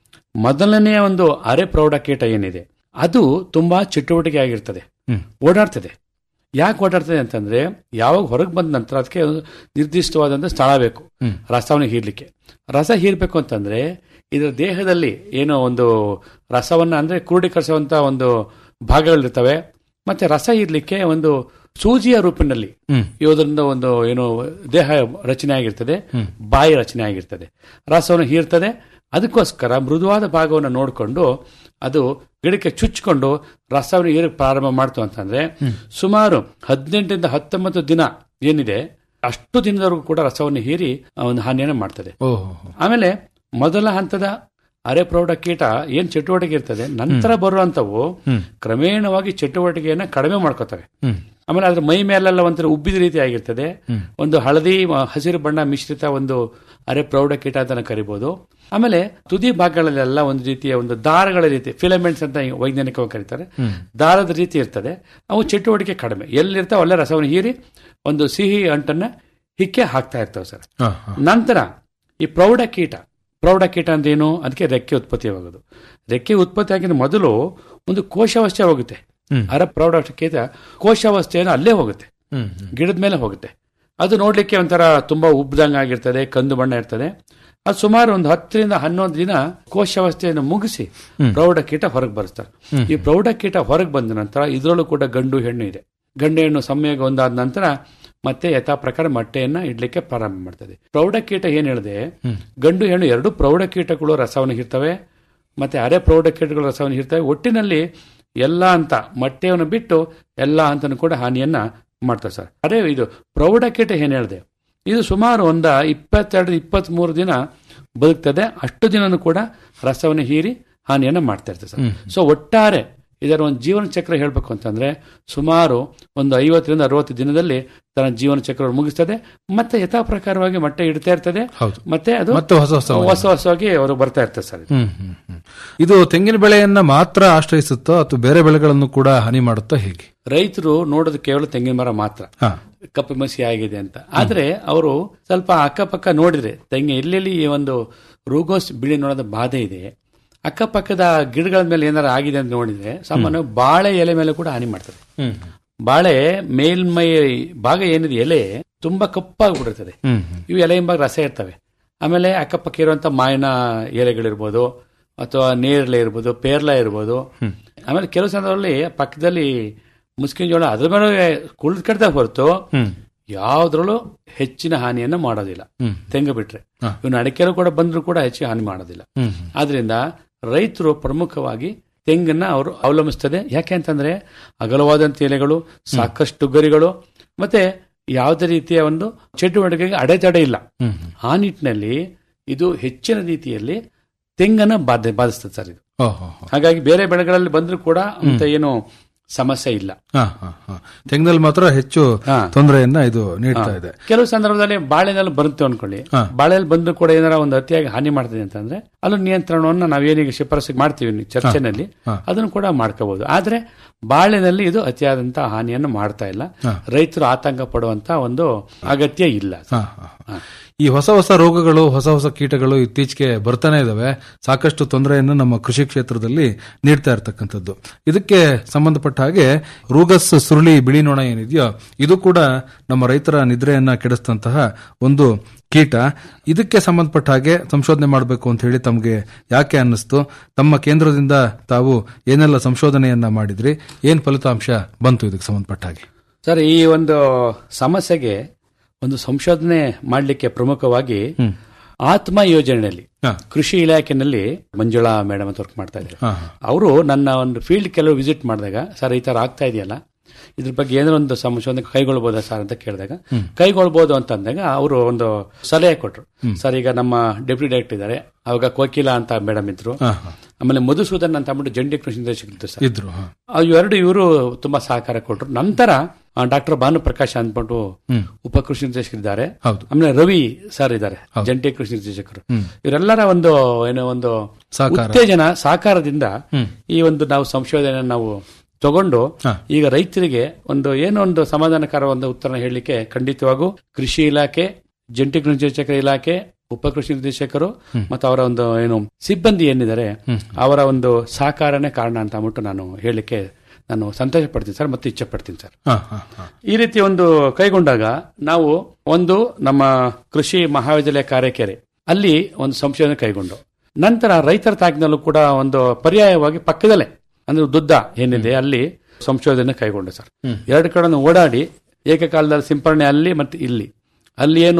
Speaker 5: ಮೊದಲನೆಯ ಒಂದು ಅರೆ ಪ್ರೌಢ ಕೀಟ ಏನಿದೆ ಅದು ತುಂಬಾ ಚಟುವಟಿಕೆ ಆಗಿರ್ತದೆ
Speaker 4: ಹ್ಮ್.
Speaker 5: ಓಡಾಡ್ತದೆ ಯಾಕೆ ಓಡಾಡ್ತದೆ ಅಂತಂದ್ರೆ ಯಾವಾಗ ಹೊರಗೆ ಬಂದ ನಂತರ ಅದಕ್ಕೆ ಒಂದು ನಿರ್ದಿಷ್ಟವಾದಂತ ಸ್ಥಳ ಬೇಕು ರಸವನ್ನು ಹೀರ್ಲಿಕ್ಕೆ ರಸ ಹೀರ್ಬೇಕು ಅಂತಂದ್ರೆ ಇದರ ದೇಹದಲ್ಲಿ ಏನೋ ಒಂದು ರಸವನ್ನ ಅಂದ್ರೆ ಕ್ರೋಢೀಕರಿಸುವಂತ ಒಂದು ಭಾಗಗಳಿರ್ತವೆ ಮತ್ತೆ ರಸ ಹೀರ್ಲಿಕ್ಕೆ ಒಂದು ಸೂಜಿಯ ರೂಪಿನಲ್ಲಿ ಇರೋದ್ರಿಂದ ಒಂದು ಏನು ದೇಹ ರಚನೆ ಆಗಿರ್ತದೆ ಬಾಯಿ ರಚನೆ ಆಗಿರ್ತದೆ ರಸವನ್ನು ಹೀರ್ತದೆ ಅದಕ್ಕೋಸ್ಕರ ಮೃದುವಾದ ಭಾಗವನ್ನು ನೋಡಿಕೊಂಡು ಅದು ಗಿಡಕ್ಕೆ ಚುಚ್ಚಿಕೊಂಡು ರಸವನ್ನು ಹೀರಕ್ಕೆ ಪ್ರಾರಂಭ ಮಾಡ್ತು ಅಂತಂದ್ರೆ ಸುಮಾರು ಹದಿನೆಂಟರಿಂದ ಹತ್ತೊಂಬತ್ತು ದಿನ ಏನಿದೆ ಅಷ್ಟು ದಿನದವರೆಗೂ ಕೂಡ ರಸವನ್ನು ಹೀರಿ ಆ ಒಂದು ಹಾನಿಯನ್ನು ಮಾಡ್ತದೆ
Speaker 4: ಓಹೋ
Speaker 5: ಆಮೇಲೆ ಮೊದಲ ಹಂತದ ಅರೆ ಪ್ರೌಢ ಕೀಟ ಏನ್ ಚಟುವಟಿಕೆ ಇರ್ತದೆ ನಂತರ ಬರುವಂತವು ಕ್ರಮೇಣವಾಗಿ ಚಟುವಟಿಕೆಯನ್ನ ಕಡಿಮೆ ಮಾಡ್ಕೋತವೆ
Speaker 4: ಹ್ಮ್
Speaker 5: ಆಮೇಲೆ ಅದ್ರ ಮೈ ಮೇಲೆಲ್ಲ ಒಂಥರ ಉಬ್ಬಿದ ರೀತಿ ಆಗಿರ್ತದೆ ಒಂದು ಹಳದಿ ಮ- ಹಸಿರು ಬಣ್ಣ ಮಿಶ್ರಿತ ಒಂದು ಅರೆ ಪ್ರೌಢ ಕೀಟ ಅಂತ ಕರಿಬಹುದು ಆಮೇಲೆ ತುದಿ ಭಾಗಗಳಲ್ಲೆಲ್ಲ ಒಂದು ರೀತಿಯ ಒಂದು ದಾರಗಳ ರೀತಿ ಫಿಲಮೆಂಟ್ಸ್ ಅಂತ ವೈಜ್ಞಾನಿಕವಾಗಿ ಕರೀತಾರೆ ದಾರದ ರೀತಿ ಇರ್ತದೆ ಅವು ಚಟುವಟಿಕೆ ಕಡಿಮೆ ಎಲ್ಲಿರ್ತಾವ ಅಲ್ಲೇ ರಸವನ್ನು ಹೀರಿ ಒಂದು ಸಿಹಿ ಅಂಟನ್ನ ಹಿಕ್ಕೆ ಹಾಕ್ತಾ ಇರ್ತವೆ ಸರ್
Speaker 4: ಹಾ ಹಾ
Speaker 5: ನಂತರ ಈ ಪ್ರೌಢ ಕೀಟ ಪ್ರೌಢ ಕೀಟ ಅಂದ್ರೆ ಏನು ಅದಕ್ಕೆ ರೆಕ್ಕೆ ಉತ್ಪತ್ತಿಯಾಗೋದು ರೆಕ್ಕೆ ಉತ್ಪತ್ತಿ ಆಗಿದ ಮೊದಲು ಒಂದು ಕೋಶಾವಸ್ಥೆ ಹೋಗುತ್ತೆ ಅರ ಪ್ರೌಢ ಕೀಟ ಕೋಶಾವಸ್ಥೆಯನ್ನು ಅಲ್ಲೇ ಹೋಗುತ್ತೆ
Speaker 4: ಹ್ಮ್
Speaker 5: ಗಿಡದ ಮೇಲೆ ಹೋಗುತ್ತೆ ಅದು ನೋಡ್ಲಿಕ್ಕೆ ಒಂಥರ ತುಂಬಾ ಉಬ್ದಂಗ ಆಗಿರ್ತದೆ ಕಂದು ಬಣ್ಣ ಇರ್ತದೆ ಅದು ಸುಮಾರು ಒಂದು ಹತ್ತರಿಂದ ಹನ್ನೊಂದು ದಿನ ಕೋಶಾವಸ್ಥೆಯನ್ನು ಮುಗಿಸಿ ಪ್ರೌಢ ಕೀಟ ಹೊರಗೆ ಬರುತ್ತಾರೆ ಈ ಪ್ರೌಢ ಕೀಟ ಹೊರಗೆ ಬಂದ ನಂತರ ಇದರಲ್ಲೂ ಕೂಡ ಗಂಡು ಹೆಣ್ಣು ಇದೆ ಗಂಡು ಹೆಣ್ಣು ಸಂಯೋಗ ಒಂದಾದ ನಂತರ ಮತ್ತೆ ಯಥಾ ಪ್ರಕಾರ ಮೊಟ್ಟೆಯನ್ನ ಇಡ್ಲಿಕ್ಕೆ ಪ್ರಾರಂಭ ಮಾಡ್ತದೆ ಪ್ರೌಢ ಕೀಟ ಏನ್ ಹೇಳಿದೆ ಗಂಡು ಹೆಣ್ಣು ಎರಡು ಪ್ರೌಢ ಕೀಟಗಳು ರಸವನ್ನು ಹೀರ್ತವೆ ಮತ್ತೆ ಅರೆ ಪ್ರೌಢ ಕೀಟಗಳು ರಸವನ್ನು ಹೀರ್ತವೆ ಒಟ್ಟಿನಲ್ಲಿ ಎಲ್ಲ ಅಂತ ಮೊಟ್ಟೆಯನ್ನು ಬಿಟ್ಟು ಎಲ್ಲ ಅಂತನೂ ಕೂಡ ಹಾನಿಯನ್ನ ಮಾಡ್ತಾರೆ ಸರ್ ಅದೇ ಇದು ಪ್ರೌಢ ಕೀಟ ಏನ್ ಹೇಳಿದೆ ಇದು ಸುಮಾರು ಒಂದ ಇಪ್ಪತ್ತೆರಡು ಇಪ್ಪತ್ತ್ ಮೂರು ದಿನ ಬದುಕ್ತದೆ ಅಷ್ಟು ದಿನನೂ ಕೂಡ ರಸವನ್ನು ಹೀರಿ ಹಾನಿಯನ್ನ ಮಾಡ್ತಾ ಇರ್ತದೆ ಸರ್ ಸೊ ಒಟ್ಟಾರೆ ಇದರ ಒಂದು ಜೀವನ ಚಕ್ರ ಹೇಳ್ಬೇಕು ಅಂತಂದ್ರೆ ಸುಮಾರು ಒಂದು ಐವತ್ತರಿಂದ ಅರವತ್ತು ದಿನದಲ್ಲಿ ತನ್ನ ಜೀವನ ಚಕ್ರವನ್ನು ಮುಗಿಸ್ತದೆ ಮತ್ತೆ ಯಥಾ ಪ್ರಕಾರವಾಗಿ ಮೊಟ್ಟೆ ಇಡ್ತಾ ಇರ್ತದೆ
Speaker 4: ಹೌದು.
Speaker 5: ಮತ್ತೆ ಅದು
Speaker 4: ಮತ್ತೆ ಹೊಸ ಹೊಸ
Speaker 5: ಹೊಸ ಹೊಸವಾಗಿ ಅವರು ಬರ್ತಾ ಇರ್ತಾರೆ ಸರ್ ಇದು.
Speaker 4: ಹ್ಮ್ ಹ್ಮ್ ಹ್ಮ್. ಇದು ತೆಂಗಿನ ಬೆಳೆಯನ್ನ ಮಾತ್ರ ಆಶ್ರಯಿಸುತ್ತೋ ಅಥವಾ ಬೇರೆ ಬೆಳೆಗಳನ್ನು ಕೂಡ ಹಾನಿ ಮಾಡುತ್ತೋ ಹೇಗೆ
Speaker 5: ರೈತರು ನೋಡೋದು ಕೇವಲ ತೆಂಗಿನ ಮರ ಮಾತ್ರ
Speaker 4: ಹಾ
Speaker 5: ಕಪ್ಪು ಮಸಿ ಆಗಿದೆ ಅಂತ ಆದ್ರೆ ಅವರು ಸ್ವಲ್ಪ ಅಕ್ಕಪಕ್ಕ ನೋಡಿದ್ರೆ ತೆಂಗಿನ ಎಲ್ಲೆಲ್ಲಿ ಈ ಒಂದು ರೂಗೋಸ್ ಬಿಳಿ ನೋಡೋದ ಬಾಧೆ ಇದೆ ಅಕ್ಕಪಕ್ಕದ ಗಿಡಗಳ ಮೇಲೆ ಏನಾರ ಆಗಿದೆ ಅಂತ ನೋಡಿದ್ರೆ ಸಾಮಾನ್ಯ ಬಾಳೆ ಎಲೆ ಮೇಲೆ ಕೂಡ ಹಾನಿ ಮಾಡ್ತದೆ
Speaker 4: ಹ್ಮ್
Speaker 5: ಬಾಳೆ ಮೇಲ್ಮೈ ಭಾಗ ಏನಿದೆ ಎಲೆ ತುಂಬಾ ಕಪ್ಪಾಗ್ಬಿಟ್ಟಿರ್ತದೆ
Speaker 4: ಹ್ಮ್ ಹ್ಮ್
Speaker 5: ಇವು ಎಲೆ ಹಿಂಭಾಗ ರಸ ಇರ್ತವೆ ಆಮೇಲೆ ಅಕ್ಕಪಕ್ಕ ಇರುವಂತ ಮಾವಿನ ಎಲೆಗಳಿರ್ಬೋದು ಅಥವಾ ನೇರಳೆ ಇರ್ಬೋದು ಪೇರ್ಲ ಇರ್ಬೋದು ಆಮೇಲೆ ಕೆಲವು ಸಂದರ್ಭದಲ್ಲಿ ಪಕ್ಕದಲ್ಲಿ ಮುಸ್ಕಿನ ಜೋಳ ಅದ್ರ ಮೇಲೆ ಕುಳಿತುಕೊಳ್ತಾ ಹೊರತು
Speaker 4: ಹ್ಮ್
Speaker 5: ಯಾವ್ದ್ರಲ್ಲೂ ಹೆಚ್ಚಿನ ಹಾನಿಯನ್ನ ಮಾಡೋದಿಲ್ಲ
Speaker 4: ಹ್ಮ್.
Speaker 5: ತೆಂಗು ಬಿಟ್ರೆ
Speaker 4: ಹಾ.
Speaker 5: ಇವನು ಅಡಿಕೆರು ಕೂಡ ಬಂದ್ರು ಕೂಡ ಹೆಚ್ಚು ಹಾನಿ ಮಾಡೋದಿಲ್ಲ
Speaker 4: ಹ್ಮ್
Speaker 5: ಆದ್ರಿಂದ ರೈತರು ಪ್ರಮುಖವಾಗಿ ತೆಂಗನ್ನ ಅವರು ಅವಲಂಬಿಸ್ತದೆ ಯಾಕೆ ಅಂತಂದ್ರೆ ಅಗಲವಾದಂತ ಎಲೆಗಳು ಸಾಕಷ್ಟು ಗರಿಗಳು ಮತ್ತೆ ಯಾವುದೇ ರೀತಿಯ ಒಂದು ಚಟುವಟಿಕೆಗೆ ಅಡೆತಡೆ ಇಲ್ಲ
Speaker 4: ಹ್ಮ್
Speaker 5: ಆ ನಿಟ್ಟಿನಲ್ಲಿ ಇದು ಹೆಚ್ಚಿನ ರೀತಿಯಲ್ಲಿ ತೆಂಗನ್ನ ಬಾಧ ಬಾಧಿಸ್ತದೆ ಸರ್ ಇದು
Speaker 4: ಓಹೋ
Speaker 5: ಹಾಗಾಗಿ ಬೇರೆ ಬೆಳೆಗಳಲ್ಲಿ ಬಂದ್ರೂ ಕೂಡ ಅಂತ ಏನು ಸಮಸ್ಯೆ ಇಲ್ಲ
Speaker 4: ಹಾ ಹಾ ಹಾ ತೆಂಗಿನಲ್ಲಿ ಮಾತ್ರ ಹೆಚ್ಚು
Speaker 5: ಹಾ.
Speaker 4: ತೊಂದರೆಯನ್ನ ಇದು ನೀಡ್ತಾ ಇದೆ
Speaker 5: ಕೆಲವು ಸಂದರ್ಭದಲ್ಲಿ ಬಾಳೆನಲ್ಲಿ ಬರುತ್ತೆ ಅನ್ಕೊಳ್ಳಿ
Speaker 4: ಹಾ.
Speaker 5: ಬಾಳೆಯಲ್ಲಿ ಬಂದ್ರು ಕೂಡ ಏನಾರ ಒಂದು ಅತಿಯಾಗಿ ಹಾನಿ ಮಾಡ್ತದೆ ಅಂತಂದ್ರೆ ಅಲ್ಲೂ ನಿಯಂತ್ರಣವನ್ನ ನಾವೇನೀಗ ಶಿಫಾರಸು ಮಾಡ್ತೀವಿ ನಿ- ಚರ್ಚೆನಲ್ಲಿ
Speaker 4: ಹಾ.
Speaker 5: ಅದನ್ನು ಕೂಡ ಮಾಡ್ಕೋಬಹುದು ಆದ್ರೆ ಬಾಳೆನಲ್ಲಿ ಇದು ಅತಿಯಾದಂತ ಹಾನಿಯನ್ನು ಮಾಡ್ತಾ ಇಲ್ಲ ರೈತರು ಆತಂಕ ಪಡುವಂತ ಒಂದು ಅಗತ್ಯ ಇಲ್ಲ
Speaker 4: ಹಾ, ಹಾ, ಹಾ. ಈ ಹೊಸ ಹೊಸ ರೋಗಗಳು ಹೊಸ ಹೊಸ ಕೀಟಗಳು ಇತ್ತೀಚೆಗೆ ಬರ್ತಾನೆ ಇದಾವೆ ಸಾಕಷ್ಟು ತೊಂದರೆಯನ್ನು ನಮ್ಮ ಕೃಷಿ ಕ್ಷೇತ್ರದಲ್ಲಿ ನೀಡ್ತಾ ಇರತಕ್ಕಂಥದ್ದು ಇದಕ್ಕೆ ಸಂಬಂಧಪಟ್ಟ ಹಾಗೆ ರೂಗಸ್ ಸುರುಳಿ ಬಿಳಿ ನೊಣ ಏನಿದೆಯೋ ಇದು ಕೂಡ ನಮ್ಮ ರೈತರ ನಿದ್ರೆಯನ್ನ ಕೆಡಿಸಿದಂತಹ ಒಂದು ಕೀಟ ಇದಕ್ಕೆ ಸಂಬಂಧಪಟ್ಟ ಹಾಗೆ ಸಂಶೋಧನೆ ಮಾಡಬೇಕು ಅಂತ ಹೇಳಿ ತಮಗೆ ಯಾಕೆ ಅನ್ನಿಸ್ತು ತಮ್ಮ ಕೇಂದ್ರದಿಂದ ತಾವು ಏನೆಲ್ಲ ಸಂಶೋಧನೆಯನ್ನ ಮಾಡಿದ್ರಿ ಏನ್ ಫಲಿತಾಂಶ ಬಂತು ಇದಕ್ಕೆ ಸಂಬಂಧಪಟ್ಟ ಹಾಗೆ
Speaker 5: ಸರ್ ಈ ಒಂದು ಸಮಸ್ಯೆಗೆ ಒಂದು ಸಂಶೋಧನೆ ಮಾಡಲಿಕ್ಕೆ ಪ್ರಮುಖವಾಗಿ ಆತ್ಮ ಯೋಜನೆಯಲ್ಲಿ
Speaker 4: ಹಾ.
Speaker 5: ಕೃಷಿ ಇಲಾಖೆನಲ್ಲಿ ಮಂಜುಳಾ ಮೇಡಮ್ ಅಂತ ವರ್ಕ್ ಮಾಡ್ತಾ ಇದ್ದಾರೆ
Speaker 4: ಹಾ, ಹಾ.
Speaker 5: ಅವರು ನನ್ನ ಒಂದು ಫೀಲ್ಡ್ ಕೆಲವು ವಿಸಿಟ್ ಮಾಡಿದಾಗ ಸರ್ ಈ ತರ ಆಗ್ತಾ ಇದೆಯಲ್ಲ ಇದ್ರ ಬಗ್ಗೆ ಏನೋ ಒಂದು ಸಂಶೋಧನೆ ಕೈಗೊಳ್ಬೋದಾ ಸರ್ ಅಂತ ಕೇಳಿದಾಗ ಕೈಗೊಳ್ಬೋದು ಅಂತ ಅಂದಾಗ ಅವರು ಒಂದು ಸಲಹೆ ಕೊಟ್ರು ಸರ್ ಈಗ ನಮ್ಮ ಡೆಪ್ಯೂಟಿ ಡೈರೆಕ್ಟರ್ ಇದ್ದಾರೆ ಅವಾಗ ಕೋಕಿಲಾ ಅಂತ ಮೇಡಮ್ ಇದ್ರು
Speaker 4: ಹಾ, ಹಾ.
Speaker 5: ಆಮೇಲೆ ಮಧುಸೂದನ್ ಅಂತ ಅಂದ್ಬಿಟ್ಟು ಜಂಟಿ ಕೃಷಿ ನಿರ್ದೇಶಕರಿದ್ರು ಸರ್
Speaker 4: ಇದ್ರು ಹಾ.
Speaker 5: ಆ ಇವೆರಡು ಇವರು ತುಂಬಾ ಸಹಕಾರ ಕೊಟ್ಟರು ನಂತರ ಡಾಕ್ಟರ್ ಭಾನುಪ್ರಕಾಶ್ ಅಂದ್ಬಿಟ್ಟು ಉಪ ಕೃಷಿ ನಿರ್ದೇಶಕರಿದ್ದಾರೆ
Speaker 4: ಹೌದು.
Speaker 5: ಆಮೇಲೆ ರವಿ ಸರ್ ಇದ್ದಾರೆ ಜಂಟಿ ಕೃಷಿ ನಿರ್ದೇಶಕರು ಇವರೆಲ್ಲರ ಒಂದು ಏನೋ ಒಂದು
Speaker 4: ಸಹಕಾರ.
Speaker 5: ಉತ್ತೇಜನ ಸಹಕಾರದಿಂದ ಈ ಒಂದು ನಾವು ಸಂಶೋಧನೆ ನಾವು ತಗೊಂಡು ಈಗ ರೈತರಿಗೆ ಒಂದು ಏನೋ ಒಂದು ಸಮಾಧಾನಕರ ಒಂದು ಉತ್ತರ ಹೇಳಲಿಕ್ಕೆ ಖಂಡಿತವಾಗೂ ಕೃಷಿ ಇಲಾಖೆ ಜಂಟಿ ಕೃಷಿ ನಿರ್ದೇಶಕರ ಇಲಾಖೆ ಉಪ ಕೃಷಿ ನಿರ್ದೇಶಕರು ಮತ್ತು ಅವರ ಒಂದು ಏನು ಸಿಬ್ಬಂದಿ ಏನಿದ್ದಾರೆ ಅವರ ಒಂದು ಸಹಕಾರನೇ ಕಾರಣ ಅಂತ ಅಂದ್ಬಿಟ್ಟು ನಾನು ಹೇಳಲಿಕ್ಕೆ ನಾನು ಸಂತೋಷ ಪಡ್ತೀನಿ ಸರ್ ಮತ್ತು ಇಚ್ಛೆ ಪಡ್ತೀನಿ ಸರ್
Speaker 4: ಹಾ, ಹಾ, ಹಾ.
Speaker 5: ಈ ರೀತಿ ಒಂದು ಕೈಗೊಂಡಾಗ ನಾವು ಒಂದು ನಮ್ಮ ಕೃಷಿ ಮಹಾವಿದ್ಯಾಲಯ ಕಾರ್ಯಕೆರೆ ಅಲ್ಲಿ ಒಂದು ಸಂಶೋಧನೆ ಕೈಗೊಂಡು ನಂತರ ರೈತರ ತಾಕಿನಲ್ಲೂ ಕೂಡ ಒಂದು ಪರ್ಯಾಯವಾಗಿ ಪಕ್ಕದಲ್ಲೇ ಅಂದ್ರೆ ದುದ್ದ ಏನಿದೆ ಅಲ್ಲಿ ಸಂಶೋಧನೆ ಕೈಗೊಂಡು ಸರ್ ಎರಡು ಕಡೆ ಓಡಾಡಿ ಏಕಕಾಲದಲ್ಲಿ ಸಿಂಪರಣೆ ಅಲ್ಲಿ ಮತ್ತೆ ಇಲ್ಲಿ ಅಲ್ಲಿ ಏನು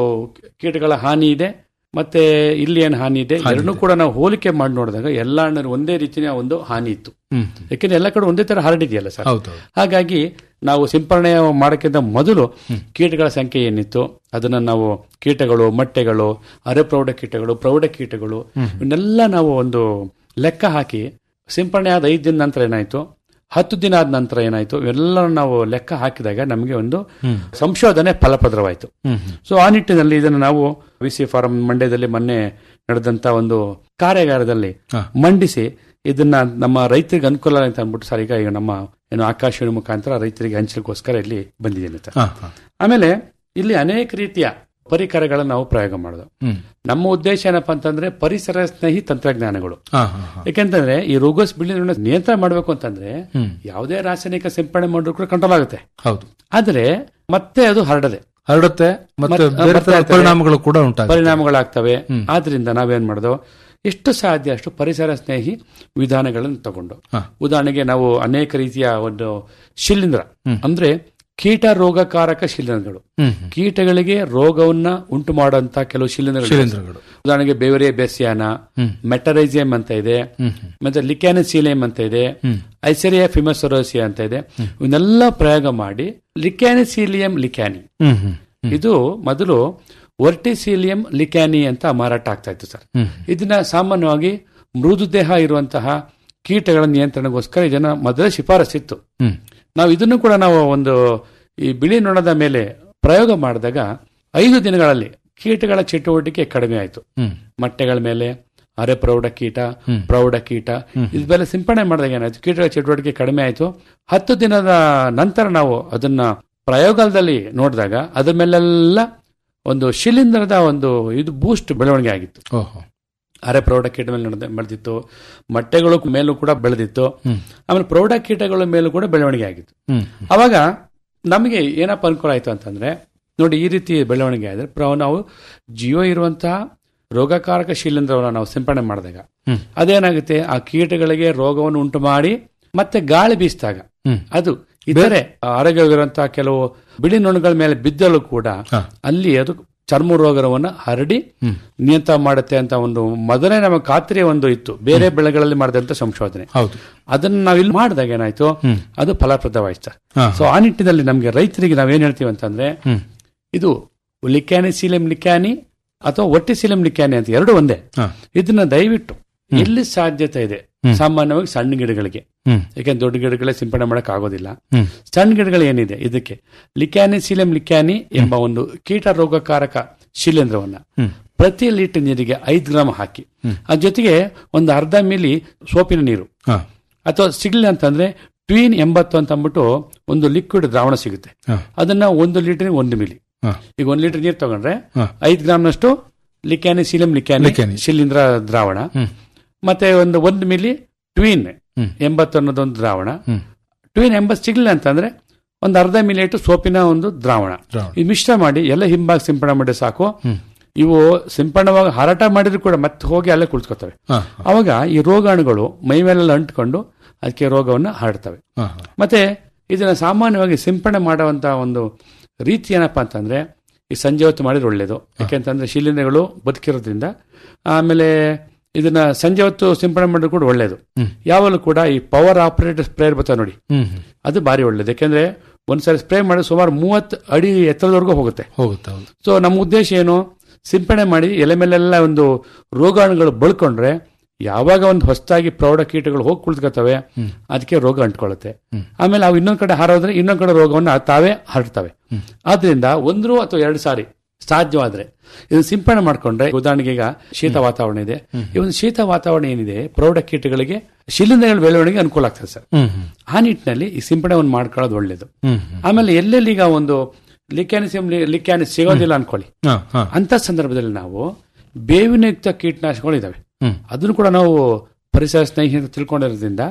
Speaker 5: ಕೀಟಗಳ ಹಾನಿ ಇದೆ ಮತ್ತೆ ಇಲ್ಲಿ ಏನು ಹಾನಿ ಇದೆ ಎರಡನ್ನೂ ಕೂಡ ನಾವು ಹೋಲಿಕೆ ಮಾಡಿ ನೋಡಿದಾಗ ಎಲ್ಲ ಹಣ್ಣಲ್ಲಿ ಒಂದೇ ರೀತಿಯ ಒಂದು ಹಾನಿ ಇತ್ತು
Speaker 4: ಹ್ಮ್.
Speaker 5: ಯಾಕೆಂದ್ರೆ ಎಲ್ಲ ಕಡೆ ಒಂದೇ ತರ ಹರಡಿದೆಯಲ್ಲ ಸರ್
Speaker 4: ಹೌದೌದು
Speaker 5: ಹಾಗಾಗಿ ನಾವು ಸಿಂಪರಣೆ ಮಾಡೋಕ್ಕಿಂತ ಮೊದಲು ಕೀಟಗಳ ಸಂಖ್ಯೆ ಏನಿತ್ತು ಅದನ್ನ ನಾವು ಕೀಟಗಳು ಮೊಟ್ಟೆಗಳು ಅರೆ ಪ್ರೌಢ ಕೀಟಗಳು ಪ್ರೌಢ ಕೀಟಗಳು ಇವನ್ನೆಲ್ಲ ನಾವು ಒಂದು ಲೆಕ್ಕ ಹಾಕಿ ಸಿಂಪರಣೆ ಆದ ಐದು ದಿನ ನಂತರ ಏನಾಯ್ತು ಹತ್ತು ದಿನ ಆದ ನಂತರ ಏನಾಯ್ತು ಇವೆಲ್ಲ ನಾವು ಲೆಕ್ಕ ಹಾಕಿದಾಗ ನಮಗೆ ಒಂದು ಸಂಶೋಧನೆ ಫಲಪ್ರದವಾಯಿತು ಸೊ ಆ ನಿಟ್ಟಿನಲ್ಲಿ ಇದನ್ನು ನಾವು ವಿ ಸಿ ಫಾರಂ ಮಂಡ್ಯದಲ್ಲಿ ಮೊನ್ನೆ ನಡೆದಂತ ಒಂದು ಕಾರ್ಯಾಗಾರದಲ್ಲಿ ಮಂಡಿಸಿ ಇದನ್ನ ನಮ್ಮ ರೈತರಿಗೆ ಅನುಕೂಲ ಅಂತ ಅಂದ್ಬಿಟ್ಟು ಸರ್ ಈಗ ಈಗ ನಮ್ಮ ಏನು ಆಕಾಶವಾಣಿ ಮುಖಾಂತರ ರೈತರಿಗೆ ಹಂಚಲಿಕ್ಕೋಸ್ಕರ ಇಲ್ಲಿ ಬಂದಿದ್ದೇನೆ ಸರ್
Speaker 4: ಹಾ, ಹಾ.
Speaker 5: ಆಮೇಲೆ ಇಲ್ಲಿ ಅನೇಕ ರೀತಿಯ ಪರಿಕರಗಳನ್ನು ನಾವು ಪ್ರಯೋಗ ಮಾಡೋದು
Speaker 4: ಹ್ಮ್.
Speaker 5: ನಮ್ಮ ಉದ್ದೇಶ ಏನಪ್ಪಾ ಅಂತಂದ್ರೆ ಪರಿಸರ ಸ್ನೇಹಿ ತಂತ್ರಜ್ಞಾನಗಳು
Speaker 4: ಹಾ, ಹಾ, ಹಾ.
Speaker 5: ಯಾಕೆಂತಂದ್ರೆ ಈ ರೋಗಸ್ ಬಿಳಿ ನಿಯಂತ್ರಣ ಮಾಡಬೇಕು ಅಂತಂದ್ರೆ ಯಾವುದೇ ರಾಸಾಯನಿಕ ಸಿಂಪಡಣೆ ಮಾಡಿದ್ರು ಕೂಡ ಕಂಟ್ರೋಲ್ ಆಗುತ್ತೆ
Speaker 4: ಹೌದು
Speaker 5: ಆದ್ರೆ ಮತ್ತೆ ಅದು ಹರಡದೆ
Speaker 4: ಹರಡುತ್ತೆ ಮತ್ತೆ
Speaker 5: ಮತ್ತೆ-
Speaker 4: ಬೇರೆ
Speaker 5: ಮತ್ತೆ
Speaker 4: ತರ
Speaker 5: ಆಗ್ತದೆ.
Speaker 4: ಪರಿಣಾಮಗಳು ಕೂಡ ಉಂಟಾಗುತ್ತೆ
Speaker 5: ಪರಿಣಾಮಗಳಾಗ್ತವೆ ಆದ್ರಿಂದ ನಾವೇನ್ ಮಾಡೋದು ಎಷ್ಟು ಸಾಧ್ಯ ಅಷ್ಟು ಪರಿಸರ ಸ್ನೇಹಿ ವಿಧಾನಗಳನ್ನು ತಗೊಂಡು ಉದಾಹರಣೆಗೆ ನಾವು ಅನೇಕ ರೀತಿಯ ಒಂದು ಶಿಲೀಂಧ್ರ ಅಂದ್ರೆ ಕೀಟ ರೋಗಕಾರಕ ಶಿಲೀಂಧ್ರಗಳು
Speaker 4: ಹ್ಮ್.
Speaker 5: ಕೀಟಗಳಿಗೆ ರೋಗವನ್ನ ಉಂಟು ಮಾಡುವಂತ ಕೆಲವು ಶಿಲೀಂಧ್ರಗಳು
Speaker 4: ಶಿಲೀಂಧ್ರಗಳು.
Speaker 5: ಉದಾಹರಣೆಗೆ ಬೆವರೆ ಬೆಸಿಯಾನ ಮೆಟರೈಸಿಯಂ ಅಂತ ಇದೆ ಮತ್ತೆ ಲಿಕ್ಯಾನಿಸೀಲಿಯಂ ಅಂತ ಇದೆ ಐಸರಿಯಾ ಫಿಮಸೊರೋಸಿಯಾ ಅಂತ ಇದೆ ಇವನ್ನೆಲ್ಲ ಪ್ರಯೋಗ ಮಾಡಿ ಲಿಕ್ಯಾನಿಸೀಲಿಯಂ ಲಿಕ್ಯಾನಿ
Speaker 4: ಹ್ಮ್, ಹ್ಮ್.
Speaker 5: ಇದು ಮೊದಲು ವರ್ಟಿಸೀಲಿಯಂ ಲಿಕ್ಯಾನಿ ಅಂತ ಮಾರಾಟ ಆಗ್ತಾ ಇತ್ತು ಸರ್ ಇದನ್ನ ಸಾಮಾನ್ಯವಾಗಿ ಮೃದು ದೇಹ ಇರುವಂತಹ ಕೀಟಗಳ ನಿಯಂತ್ರಣಗೋಸ್ಕರ ಇದನ್ನ ಮೊದಲೇ ಶಿಫಾರಸ್ಸಿತ್ತು
Speaker 4: ಹ್ಮ್.
Speaker 5: ನಾವು ಇದನ್ನು ಕೂಡ ನಾವು ಒಂದು ಈ ಬಿಳಿ ನೊಣದ ಮೇಲೆ ಪ್ರಯೋಗ ಮಾಡಿದಾಗ ಐದು ದಿನಗಳಲ್ಲಿ ಕೀಟಗಳ ಚಟುವಟಿಕೆ ಕಡಿಮೆ ಆಯಿತು
Speaker 4: ಹ್ಮ್.
Speaker 5: ಮೊಟ್ಟೆಗಳ ಮೇಲೆ ಅರೆ ಪ್ರೌಢ ಕೀಟ ಪ್ರೌಢ ಕೀಟ ಇದೆಲ್ಲ ಸಿಂಪಡಣೆ ಮಾಡಿದಾಗ ಏನಾಯ್ತು ಕೀಟಗಳ ಚಟುವಟಿಕೆ ಕಡಿಮೆ ಆಯಿತು ಹತ್ತು ದಿನದ ನಂತರ ನಾವು ಅದನ್ನ ಪ್ರಯೋಗಾಲದಲ್ಲಿ ನೋಡಿದಾಗ ಅದ್ರ ಮೇಲೆಲ್ಲ ಒಂದು ಶಿಲೀಂಧ್ರದ ಒಂದು ಇದು ಬೂಸ್ಟ್ ಬೆಳವಣಿಗೆ ಆಗಿತ್ತು
Speaker 4: ಓಹೋ
Speaker 5: ಅರೆ ಪ್ರೌಢ ಕೀಟ ಮೇಲೆ ನಡೆದ ಬೆಳೆದಿತ್ತು ಮೊಟ್ಟೆಗಳು ಮೇಲೂ ಕೂಡ ಬೆಳೆದಿತ್ತು ಆಮೇಲೆ ಪ್ರೌಢ ಕೀಟಗಳ ಮೇಲೂ ಕೂಡ ಬೆಳವಣಿಗೆ ಆಗಿತ್ತು
Speaker 4: ಹ್ಮ್.
Speaker 5: ಅವಾಗ ನಮಗೆ ಏನಪ್ಪ ಅನುಕೂಲ ಆಯ್ತು ಅಂತಂದ್ರೆ ನೋಡಿ ಈ ರೀತಿ ಬೆಳವಣಿಗೆ ಆದ್ರೆ ಪ್ರ- ನಾವು ಜೀವ ಇರುವಂತಹ ರೋಗಕಾರಕ ಶಿಲೀಂಧ್ರವನ್ನು ನಾವು ಸಿಂಪಡಣೆ ಮಾಡಿದಾಗ ಅದೇನಾಗುತ್ತೆ ಆ ಕೀಟಗಳಿಗೆ ರೋಗವನ್ನು ಉಂಟು ಮಾಡಿ ಮತ್ತೆ ಗಾಳಿ ಬೀಸಿದಾಗ ಅದು ಇತರೆ ಆರೋಗ್ಯವಿರುವಂತಹ ಕೆಲವು ಬಿಳಿ ನೊಣಗಳ ಮೇಲೆ ಬಿದ್ದಲು ಕೂಡ ಅಲ್ಲಿ ಅದು ಚರ್ಮ ರೋಗವನ್ನ ಹರಡಿ ನಿಯಂತ್ರಣ ಮಾಡುತ್ತೆ ಅಂತ ಒಂದು ಮೊದಲೇ ನಮಗೆ ಖಾತ್ರಿ ಒಂದು ಇತ್ತು ಬೇರೆ ಬೆಳೆಗಳಲ್ಲಿ ಮಾಡಿದಂತ ಸಂಶೋಧನೆ
Speaker 4: ಹೌದು
Speaker 5: ಅದನ್ನ ನಾವು ಇಲ್ಲಿ ಮಾಡಿದಾಗ ಏನಾಯ್ತು ಅದು ಫಲಪ್ರದವಾಯ್ತು ಸರ್
Speaker 4: ಹಾ.
Speaker 5: ಸೊ ಆ ನಿಟ್ಟಿನಲ್ಲಿ ನಮಗೆ ರೈತರಿಗೆ ನಾವೇನ್ ಹೇಳ್ತೀವಿ ಅಂತಂದ್ರೆ ಇದು ಲಿಕ್ಯಾನಿ ಸೀಲೆಂ ಲಿಕ್ಯಾನಿ ಅಥವಾ ಒಟ್ಟಿ ಸೀಲೆಂ ಲಿಕ್ಯಾನಿ ಅಂತ ಎರಡು ಒಂದೇ
Speaker 4: ಹಾ.
Speaker 5: ಇದನ್ನ ದಯವಿಟ್ಟು ಎಲ್ಲಿ ಸಾಧ್ಯತೆ ಇದೆ ಸಾಮಾನ್ಯವಾಗಿ ಸಣ್ಣ ಗಿಡಗಳಿಗೆ
Speaker 4: ಹ್ಮ್.
Speaker 5: ಯಾಕೆಂದ್ರೆ ದೊಡ್ಡ ಗಿಡಗಳೇ ಸಿಂಪಡಣೆ ಮಾಡಕ್ ಆಗೋದಿಲ್ಲ
Speaker 4: ಹ್ಮ್.
Speaker 5: ಸಣ್ಣ ಗಿಡಗಳು ಏನಿದೆ ಇದಕ್ಕೆ ಲಿಕ್ಯಾನಿ ಸೀಲೆಂ ಲಿಕ್ಯಾನಿ ಎಂಬ ಒಂದು ಕೀಟ ರೋಗಕಾರಕ ಶಿಲೀಂಧ್ರವನ್ನ ಪ್ರತಿ ಲೀಟರ್ ನೀರಿಗೆ ಐದು ಗ್ರಾಮ್ ಹಾಕಿ ಅದ್ರ ಜೊತೆಗೆ ಒಂದು ಅರ್ಧ ಮಿಲಿ ಸೋಪಿನ ನೀರು
Speaker 4: ಹಾ.
Speaker 5: ಅಥವಾ ಸಿಗ್ಲಿಲ್ಲ ಅಂತಂದ್ರೆ ಟ್ವೀನ್ ಎಂಬತ್ತು ಅಂತ ಅಂದ್ಬಿಟ್ಟು ಒಂದು ಲಿಕ್ವಿಡ್ ದ್ರಾವಣ ಸಿಗುತ್ತೆ
Speaker 4: ಹಾ.
Speaker 5: ಅದನ್ನ ಒಂದು ಲೀಟರ್ ಒಂದು ಮಿಲಿ
Speaker 4: ಹಾ.
Speaker 5: ಈಗ ಒಂದು ಲೀಟರ್ ನೀರು ತಗೊಂಡ್ರೆ
Speaker 4: ಹಾ.
Speaker 5: ಐದು ಗ್ರಾಮ್ನಷ್ಟು ಲಿಕ್ಯಾನಿ ಸೀಲಂ ಲಿಕ್ಯಾನಿ
Speaker 4: ಲಿಕ್ಯಾನಿ.
Speaker 5: ಶಿಲೀಂಧ್ರ ದ್ರಾವಣ ಮತ್ತೆ ಒಂದು ಒಂದು ಮಿಲಿ ಟ್ವೀನ್ ಎಂಬತ್ತು ಅನ್ನೋದೊಂದು ದ್ರಾವಣ ಟ್ವೀನ್ ಎಂಬತ್ತು ಸಿಗ್ಲಿಲ್ಲ ಅಂತಂದ್ರೆ ಒಂದು ಅರ್ಧ ಮಿಲಿ ಇಟ್ಟು ಸೋಪಿನ ಒಂದು ದ್ರಾವಣ
Speaker 4: ದ್ರಾವಣ.
Speaker 5: ಇದು ಮಿಶ್ರ ಮಾಡಿ ಎಲ್ಲ ಹಿಂಬಾಗಿ ಸಿಂಪಡಣೆ ಮಾಡಿ ಸಾಕು ಇವು ಸಿಂಪಡಣವಾಗಿ ಹಾರಾಟ ಮಾಡಿದ್ರು ಕೂಡ ಮತ್ತೆ ಹೋಗಿ ಅಲ್ಲೇ ಕುಳಿತುಕೊತವೆ
Speaker 4: ಹಾ.
Speaker 5: ಅವಾಗ ಈ ರೋಗಾಣುಗಳು ಮೈ ಮೇಲೆಲ್ಲ ಅಂಟ್ಕೊಂಡು ಅದಕ್ಕೆ ರೋಗವನ್ನು ಹರಡ್ತವೆ
Speaker 4: ಹಾ.
Speaker 5: ಮತ್ತೆ ಇದನ್ನ ಸಾಮಾನ್ಯವಾಗಿ ಸಿಂಪಡಣೆ ಮಾಡುವಂತ ಒಂದು ರೀತಿ ಏನಪ್ಪಾ ಅಂತಂದ್ರೆ ಈ ಸಂಜೆ ಹೊತ್ತು ಮಾಡಿದ್ರೆ ಒಳ್ಳೇದು ಯಾಕೆಂತಂದ್ರೆ ಶಿಲೀಂಧ್ರಗಳು ಬದುಕಿರೋದ್ರಿಂದ ಆಮೇಲೆ ಇದನ್ನ ಸಂಜೆ ಹೊತ್ತು ಸಿಂಪಡಣೆ ಮಾಡಿದ್ರು ಕೂಡ ಒಳ್ಳೇದು ಯಾವಾಗಲೂ ಕೂಡ ಈ ಪವರ್ ಆಪರೇಟರ್ ಸ್ಪ್ರೇಯರ್ ಬರ್ತಾವೆ ನೋಡಿ
Speaker 4: ಹ್ಮ್.
Speaker 5: ಅದು ಭಾರಿ ಒಳ್ಳೇದು ಯಾಕೆಂದ್ರೆ ಒಂದ್ಸರಿ ಸ್ಪ್ರೇ ಮಾಡಿ ಸುಮಾರು ಮೂವತ್ತು ಅಡಿ ಎತ್ತರದವರೆಗೂ ಹೋಗುತ್ತೆ
Speaker 4: ಹೋಗುತ್ತೆ ಹೌದು
Speaker 5: ಸೊ ನಮ್ಮ ಉದ್ದೇಶ ಏನು ಸಿಂಪಡಣೆ ಮಾಡಿ ಎಲೆ ಮೇಲೆಲ್ಲ ಒಂದು ರೋಗಾಣುಗಳು ಬಳ್ಕೊಂಡ್ರೆ ಯಾವಾಗ ಒಂದು ಹೊಸದಾಗಿ ಪ್ರೌಢ ಕೀಟಗಳು ಹೋಗಿ ಕುಳಿತುಕೊತವೆ ಅದಕ್ಕೆ ರೋಗ ಅಂಟ್ಕೊಳ್ಳುತ್ತೆ ಆಮೇಲೆ ಅವು ಇನ್ನೊಂದ್ ಕಡೆ ಹಾರೋದ್ರೆ ಇನ್ನೊಂದ್ ಕಡೆ ರೋಗವನ್ನು ತಾವೇ ಹರಡ್ತವೆ ಆದ್ರಿಂದ ಒಂದು ಅಥವಾ ಎರಡು ಸಾರಿ ಸಾಧ್ಯವಾದ್ರೆ ಇದನ್ನ ಸಿಂಪಡಣೆ ಮಾಡ್ಕೊಂಡ್ರೆ ಉದಾಹರಣೆಗೆ ಈಗ ಶೀತ ವಾತಾವರಣ ಇದೆ ಈ ಒಂದು ಶೀತ ವಾತಾವರಣ ಏನಿದೆ ಪ್ರೌಢ ಕೀಟಗಳಿಗೆ ಶಿಲೀಂಧ್ರಗಳ ಬೆಳವಣಿಗೆ ಅನುಕೂಲ ಆಗ್ತದೆ ಸರ್
Speaker 4: ಹ್ಮ್. ಹ್ಮ್.
Speaker 5: ಆ ನಿಟ್ಟಿನಲ್ಲಿ ಈ ಸಿಂಪಡಣೆಯನ್ನು ಮಾಡ್ಕೊಳ್ಳೋದು ಒಳ್ಳೇದು
Speaker 4: ಹ್ಮ್.
Speaker 5: ಆಮೇಲೆ ಎಲ್ಲೆಲ್ಲಿ ಈಗ ಒಂದು ಲಿಕ್ಯಾನಿಸಿಯಂ ಲಿಕ್ಯಾನಿಸ್ ಸಿಗೋದಿಲ್ಲ ಅನ್ಕೊಳ್ಳಿ
Speaker 4: ಹಾ. ಹಾ.
Speaker 5: ಅಂತ ಸಂದರ್ಭದಲ್ಲಿ ನಾವು ಬೇವಿನಯುಕ್ತ ಕೀಟನಾಶಕಗಳು ಇದಾವೆ
Speaker 4: ಹ್ಮ್.
Speaker 5: ಅದನ್ನು ಕೂಡ ನಾವು ಪರಿಸರ ಸ್ನೇಹಿ ಅಂತ ತಿಳ್ಕೊಂಡಿರೋದ್ರಿಂದ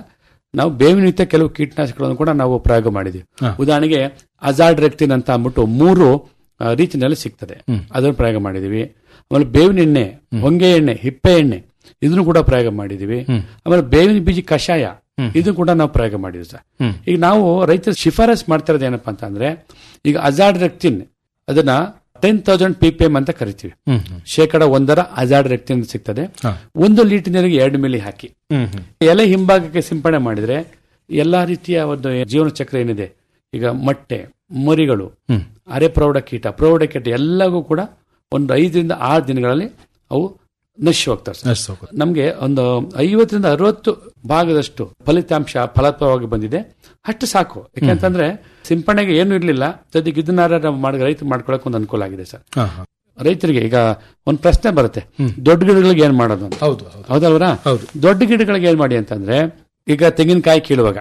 Speaker 5: ನಾವು ಬೇವಿನಯುಕ್ತ ಕೆಲವು ಕೀಟನಾಶಕಗಳನ್ನು ಕೂಡ ನಾವು ಪ್ರಯೋಗ ಮಾಡಿದ್ವಿ ಉದಾಹರಣೆಗೆ ಅಜಾಡ್ ರೆಕ್ಟಿನ್ ಅಂತ ಅಂದ್ಬಿಟ್ಟು ಮೂರು ಆ, ರೀತಿನಲ್ಲಿ ಸಿಗ್ತದೆ ಅದನ್ನು ಪ್ರಯೋಗ ಮಾಡಿದೀವಿ ಆಮೇಲೆ ಬೇವಿನ ಎಣ್ಣೆ ಹೊಂಗೆ ಎಣ್ಣೆ ಹಿಪ್ಪೆ ಎಣ್ಣೆ ಇದನ್ನು ಕೂಡ ಪ್ರಯೋಗ ಮಾಡಿದೀವಿ ಆಮೇಲೆ ಬೇವಿನ ಬೀಜ ಕಷಾಯ ಇದು ಕೂಡ ನಾವು ಪ್ರಯೋಗ ಮಾಡಿದ್ವಿ ಸರ್ ಈಗ ನಾವು ರೈತರು ಶಿಫಾರಸ್ ಮಾಡ್ತಿರೋದು ಏನಪ್ಪಾ ಅಂತಂದ್ರೆ ಈಗ ಅಜಾಡ್ ರೆಕ್ಟಿನ್ ಅದನ್ನ ten thousand P P M ಅಂತ ಕರಿತೀವಿ ಶೇಕಡ ಒಂದರ ಅಜಾಡ್ ರೆಕ್ಟಿನ್ ಸಿಗ್ತದೆ ಒಂದು ಲೀಟರ್ ನೀರಿಗೆ ಎರಡು ಮಿಲಿ ಹಾಕಿ ಎಲೆ ಹಿಂಭಾಗಕ್ಕೆ ಸಿಂಪಡಣೆ ಮಾಡಿದ್ರೆ ಎಲ್ಲಾ ರೀತಿಯ ಒಂದು ಜೀವನ ಚಕ್ರ ಏನಿದೆ ಈಗ ಮೊಟ್ಟೆ ಮರಿಗಳು ಅರೆ ಪ್ರೌಢ ಕೀಟ ಪ್ರೌಢ ಕೀಟ ಎಲ್ಲವೂ ಕೂಡ ಒಂದು ಐದರಿಂದ ಆರು ದಿನಗಳಲ್ಲಿ ಅವು ನಶಿ ಹೋಗ್ತಾರೆ ಸರ್.
Speaker 4: ಅಷ್ಟು ಸಾಕು.
Speaker 5: ನಮ್ಗೆ ಒಂದು ಐವತ್ತರಿಂದ ಅರವತ್ತು ಭಾಗದಷ್ಟು ಫಲಿತಾಂಶ ಫಲತ್ವವಾಗಿ ಬಂದಿದೆ ಅಷ್ಟು ಸಾಕು ಯಾಕಂತಂದ್ರೆ ಸಿಂಪಡಣೆಗೆ ಏನು ಇರಲಿಲ್ಲ ಜೊತೆಗೆ ಇದನ್ನಾರ ನಾವು ಮಾಡಿ ರೈತ ಮಾಡ್ಕೊಳಕ್ ಒಂದು ಅನುಕೂಲ ಆಗಿದೆ ಸರ್
Speaker 4: ಹಾ, ಹಾ.
Speaker 5: ರೈತರಿಗೆ ಈಗ ಒಂದು ಪ್ರಶ್ನೆ ಬರುತ್ತೆ ದೊಡ್ಡ ಗಿಡಗಳಿಗೆ ಏನ್ ಮಾಡೋದು ಅಂತ
Speaker 4: ಹೌದು ಹೌದು
Speaker 5: ಹೌದಲ್ವರ
Speaker 4: ಹೌದು.
Speaker 5: ದೊಡ್ಡ ಗಿಡಗಳಿಗೆ ಏನ್ ಮಾಡಿ ಅಂತಂದ್ರೆ ಈಗ ತೆಂಗಿನಕಾಯಿ ಕೀಳುವಾಗ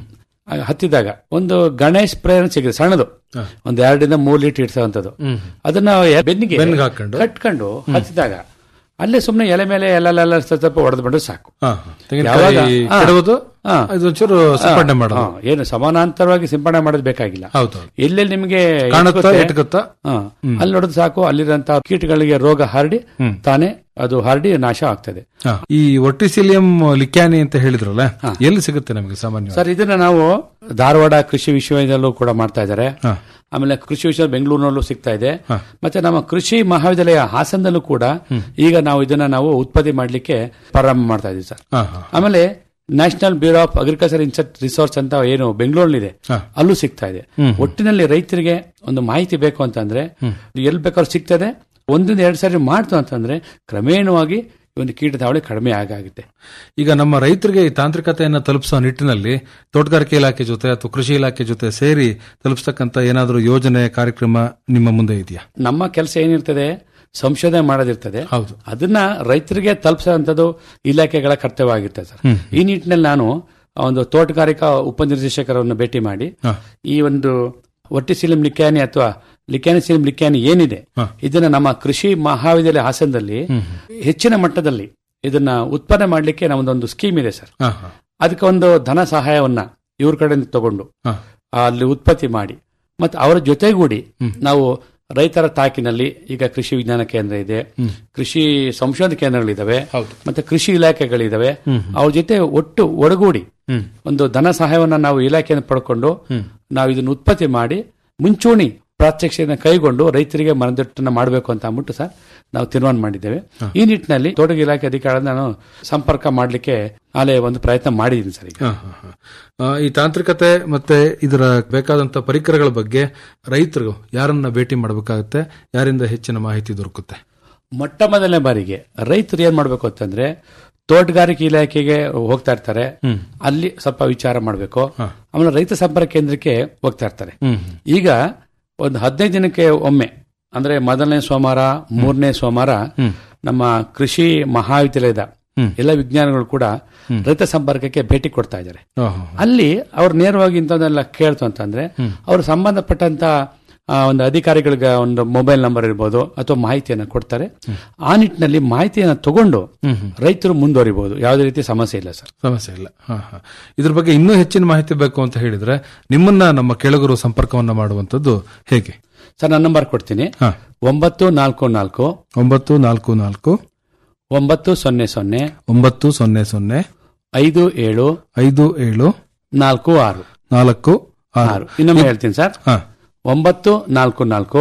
Speaker 5: ಆಗ ಹತ್ತಿದಾಗ ಒಂದು ಗಣೇಶ್ ಸ್ಪ್ರೇ ಸಿಗುತ್ತೆ ಸಣ್ಣದು ಒಂದ್ ಎರಡರಿಂದ ಮೂರ್ ಲೀಟರ್ ಇಡ್ಸೋವಂಥದ್ದು ಅದನ್ನ ಬೆನ್ನಿಗೆ
Speaker 4: ಬೆನ್ನಿಗೆ ಹಾಕೊಂಡು.
Speaker 5: ಕಟ್ಕೊಂಡು ಹತ್ತಿದಾಗ ಅಲ್ಲೇ ಸುಮ್ನೆ ಎಲೆ ಮೇಲೆ ಎಲ್ಲೆಲ್ಲ ಸ್ವಲ್ಪ ಹೊಡೆದು ಬಿಟ್ಟು ಸಾಕು
Speaker 4: ಹಾ, ಹಾ. ತೆಂಗಿನಕಾಯಿ
Speaker 5: ಯಾವಾಗ? ಹಾ.
Speaker 4: ಕೆಡವುದು
Speaker 5: ಹಾ.
Speaker 4: ಇದೊಂಚೂರು ಸಿಂಪಡಣೆ ಮಾಡೋದು
Speaker 5: ಹಾ, ಏನು ಸಮಾನಾಂತರವಾಗಿ ಸಿಂಪಡಣೆ ಮಾಡೋದು ಬೇಕಾಗಿಲ್ಲ
Speaker 4: ಹೌದು ಹೌದು.
Speaker 5: ಎಲ್ಲೆಲ್ಲಿ ನಿಮಗೆ
Speaker 4: ಕಾಣುತ್ತಾ
Speaker 5: ಎಟ್ಕುತ್ತೆ,
Speaker 4: ಎಟ್ಕುತ್ತಾ
Speaker 5: ಹಾ, ಅಲ್ಲಿ ನೋಡಿದ್ರೆ ಸಾಕು ಅಲ್ಲಿರಂತ ಕೀಟಗಳಿಗೆ ರೋಗ ಹರಡಿ ತಾನೇ ಅದು ಹರಡಿ ನಾಶ ಆಗ್ತದೆ
Speaker 4: ಹಾ. ಈ ಒಟ್ಟಿಸಿಲಿಯಂ ಲಿಕ್ಯಾನಿ ಅಂತ ಹೇಳಿದ್ರಲ್ಲ ಎಲ್ಲಿ ಸಿಗುತ್ತೆ ನಮಗೆ ಸಾಮಾನ್ಯ
Speaker 5: ಸರ್ ಇದನ್ನ ನಾವು ಧಾರವಾಡ ಕೃಷಿ ವಿಶ್ವವಿದ್ಯಾಲಯದಲ್ಲೂ ಕೂಡ ಮಾಡ್ತಾ ಇದ್ದಾರೆ ಆಮೇಲೆ ಕೃಷಿ ವಿಶ್ವ ಬೆಂಗಳೂರಿನಲ್ಲೂ ಸಿಗ್ತಾ ಇದೆ ಮತ್ತೆ ನಮ್ಮ ಕೃಷಿ ಮಹಾವಿದ್ಯಾಲಯ ಹಾಸನದಲ್ಲೂ ಕೂಡ ಈಗ ನಾವು ಇದನ್ನ ನಾವು ಉತ್ಪತ್ತಿ ಮಾಡ್ಲಿಕ್ಕೆ ಪ್ರಾರಂಭ ಮಾಡ್ತಾ ಇದೀವಿ ಸರ್
Speaker 4: ಹಾ, ಹಾ.
Speaker 5: ಆಮೇಲೆ national bureau of agriculture insect resource ಅಂತ ಏನು ಬೆಂಗಳೂರಿನಲ್ಲಿದೆ ಅಲ್ಲೂ ಸಿಗ್ತಾ ಇದೆ ಒಟ್ಟಿನಲ್ಲಿ ರೈತರಿಗೆ ಒಂದು ಮಾಹಿತಿ ಬೇಕು ಅಂತಂದ್ರೆ ಎಲ್ಲಿ ಬೇಕಾದ್ರೂ ಸಿಗ್ತದೆ ಒಂದಿಂದ ಎರಡು ಸಾರಿ ಮಾಡ್ತು ಅಂತಂದ್ರೆ ಕ್ರಮೇಣವಾಗಿ ಈ ಒಂದು ಕೀಟ ದಾವಳಿ ಕಡಿಮೆ ಆಗುತ್ತೆ
Speaker 4: ಈಗ ನಮ್ಮ ರೈತರಿಗೆ ಈ ತಾಂತ್ರಿಕತೆಯನ್ನು ತಲುಪಿಸುವ ನಿಟ್ಟಿನಲ್ಲಿ ತೋಟಗಾರಿಕೆ ಇಲಾಖೆ ಜೊತೆ ಅಥವಾ ಕೃಷಿ ಇಲಾಖೆ ಜೊತೆ ಸೇರಿ ತಲುಪಿಸ್ತಕ್ಕಂಥ ಏನಾದರೂ ಯೋಜನೆ ಕಾರ್ಯಕ್ರಮ ನಿಮ್ಮ ಮುಂದೆ ಇದೆಯಾ
Speaker 5: ನಮ್ಮ ಕೆಲಸ ಏನಿರ್ತದೆ ಸಂಶೋಧನೆ ಮಾಡೋದಿರ್ತದೆ
Speaker 4: ಹೌದು.
Speaker 5: ಅದನ್ನ ರೈತರಿಗೆ ತಲುಪಿಸುವಂತದ್ದು ಇಲಾಖೆಗಳ ಕರ್ತವ್ಯ ಆಗಿರ್ತದೆ ಸರ್ ಈ ನಿಟ್ಟಿನಲ್ಲಿ ನಾನು ಒಂದು ತೋಟಗಾರಿಕಾ ಉಪನಿರ್ದೇಶಕರನ್ನು ಭೇಟಿ ಮಾಡಿ ಈ ಒಂದು ಒಟ್ಟಿಸಿಲಿಂ ಲಿಕ್ಯಾನಿ ಅಥವಾ ಲಿಕ್ಯಾನಿಸಿಲಿಂ ಲಿಕ್ಯಾನಿ ಏನಿದೆ ಇದನ್ನ ನಮ್ಮ ಕೃಷಿ ಮಹಾವಿದ್ಯಾಲಯ ಹಾಸನದಲ್ಲಿ ಹೆಚ್ಚಿನ ಮಟ್ಟದಲ್ಲಿ ಇದನ್ನ ಉತ್ಪನ್ನ ಮಾಡಲಿಕ್ಕೆ ನಮ್ಮದೊಂದು ಸ್ಕೀಮ್ ಇದೆ ಸರ್
Speaker 4: ಹಾ, ಹಾ.
Speaker 5: ಅದಕ್ಕೆ ಒಂದು ಧನ ಸಹಾಯವನ್ನ ಇವ್ರ ಕಡೆಯಿಂದ ತಗೊಂಡು
Speaker 4: ಹಾ.
Speaker 5: ಅಲ್ಲಿ ಉತ್ಪತ್ತಿ ಮಾಡಿ ಮತ್ತೆ ಅವರ ಜೊತೆಗೂಡಿ ನಾವು ರೈತರ ತಾಕಿನಲ್ಲಿ ಈಗ ಕೃಷಿ ವಿಜ್ಞಾನ ಕೇಂದ್ರ ಇದೆ ಕೃಷಿ ಸಂಶೋಧನಾ ಕೇಂದ್ರಗಳಿದಾವೆ ಮತ್ತೆ ಕೃಷಿ ಇಲಾಖೆಗಳಿದಾವೆ ಅವ್ರ ಜೊತೆ ಒಟ್ಟು ಒಡಗೂಡಿ ಒಂದು ಧನ ಸಹಾಯವನ್ನ ನಾವು ಇಲಾಖೆಯನ್ನು ಪಡ್ಕೊಂಡು ನಾವು ಇದನ್ನ ಉತ್ಪತ್ತಿ ಮಾಡಿ ಮುಂಚೂಣಿ ಪ್ರಾತ್ಯಕ್ಷಿಕೆಯನ್ನು ಕೈಗೊಂಡು ರೈತರಿಗೆ ಮನದಟ್ಟನ್ನ ಮಾಡಬೇಕು ಅಂತ ಅಂದ್ಬಿಟ್ಟು ಸರ್ ನಾವು ತೀರ್ಮಾನ ಮಾಡಿದ್ದೇವೆ ಈ ನಿಟ್ಟಿನಲ್ಲಿ ತೋಟಗ ಇಲಾಖೆ ಅಧಿಕಾರಿಗಳನ್ನ ನಾನು ಸಂಪರ್ಕ ಮಾಡಲಿಕ್ಕೆ ಆಲೇ ಒಂದು ಪ್ರಯತ್ನ ಮಾಡಿದ್ದೀನಿ ಸರ್ ಈಗ
Speaker 4: ಹಾ, ಹಾ, ಹಾ. ಆ, ಈ ತಾಂತ್ರಿಕತೆ ಮತ್ತೆ ಇದರ ಬೇಕಾದಂತ ಪರಿಕರಗಳ ಬಗ್ಗೆ ರೈತರು ಯಾರನ್ನ ಭೇಟಿ ಮಾಡಬೇಕಾಗುತ್ತೆ ಯಾರಿಂದ ಹೆಚ್ಚಿನ ಮಾಹಿತಿ ದೊರಕುತ್ತೆ
Speaker 5: ಮೊಟ್ಟ ಮೊದಲನೇ ಬಾರಿಗೆ ರೈತರು ಏನ್ ಮಾಡ್ಬೇಕು ಅಂತಂದ್ರೆ ತೋಟಗಾರಿಕೆ ಇಲಾಖೆಗೆ ಹೋಗ್ತಾ ಇರ್ತಾರೆ ಅಲ್ಲಿ ಸ್ವಲ್ಪ ವಿಚಾರ ಮಾಡಬೇಕು ಆಮೇಲೆ ರೈತ ಸಂಪರ್ಕ ಕೇಂದ್ರಕ್ಕೆ ಹೋಗ್ತಾ ಇರ್ತಾರೆ ಈಗ ಒಂದು ಹದಿನೈದು ದಿನಕ್ಕೆ ಒಮ್ಮೆ ಅಂದ್ರೆ ಮೊದಲನೇ ಸೋಮವಾರ ಮೂರನೇ ಸೋಮವಾರ ನಮ್ಮ ಕೃಷಿ ಮಹಾವಿದ್ಯಾಲಯದ ಎಲ್ಲ ವಿಜ್ಞಾನಿಗಳು ಕೂಡ ರೈತ ಸಂಪರ್ಕಕ್ಕೆ ಭೇಟಿ ಕೊಡ್ತಾ ಇದ್ದಾರೆ
Speaker 4: ಹಾ, ಹಾ.
Speaker 5: ಅಲ್ಲಿ ಅವ್ರು ನೇರವಾಗಿ ಇಂಥದ್ದೆಲ್ಲ ಕೇಳ್ತು ಅಂತಂದ್ರೆ ಅವ್ರು ಸಂಬಂಧಪಟ್ಟಂತ ಆ, ಒಂದು ಅಧಿಕಾರಿಗಳಿಗೆ ಒಂದು ಮೊಬೈಲ್ ನಂಬರ್ ಇರ್ಬೋದು ಅಥವಾ ಮಾಹಿತಿಯನ್ನು ಕೊಡ್ತಾರೆ ಆ ನಿಟ್ಟಿನಲ್ಲಿ ಮಾಹಿತಿಯನ್ನು ತಗೊಂಡು ರೈತರು ಮುಂದುವರಿಬಹುದು ಯಾವುದೇ ರೀತಿ ಸಮಸ್ಯೆ ಇಲ್ಲ ಸರ್
Speaker 4: ಸಮಸ್ಯೆ ಇಲ್ಲ ಹಾ, ಹಾ. ಇದ್ರ ಬಗ್ಗೆ ಇನ್ನೂ ಹೆಚ್ಚಿನ ಮಾಹಿತಿ ಬೇಕು ಅಂತ ಹೇಳಿದ್ರೆ ನಿಮ್ಮನ್ನ ನಮ್ಮ ಕೆಳಗರು ಸಂಪರ್ಕವನ್ನ ಮಾಡುವಂತದ್ದು ಹೇಗೆ
Speaker 5: ಸರ್ ನನ್ನ ನಂಬರ್ ಕೊಡ್ತೀನಿ
Speaker 4: ಹಾ.
Speaker 5: ಒಂಬತ್ತು ನಾಲ್ಕು ನಾಲ್ಕು
Speaker 4: ಒಂಬತ್ತು ನಾಲ್ಕು ನಾಲ್ಕು
Speaker 5: ಒಂಬತ್ತು ಸೊನ್ನೆ ಸೊನ್ನೆ
Speaker 4: ಒಂಬತ್ತು ಸೊನ್ನೆ ಸೊನ್ನೆ
Speaker 5: ಐದು ಏಳು
Speaker 4: ಐದು ಏಳು
Speaker 5: ನಾಲ್ಕು ಆರು
Speaker 4: ನಾಲ್ಕು ಆರು
Speaker 5: ಆರು ಇನ್ನೊಮ್ಮೆ ಹೇಳ್ತೀನಿ ಸರ್
Speaker 4: ಹಾ.
Speaker 5: ಒಂಬತ್ತು ನಾಲ್ಕು ನಾಲ್ಕು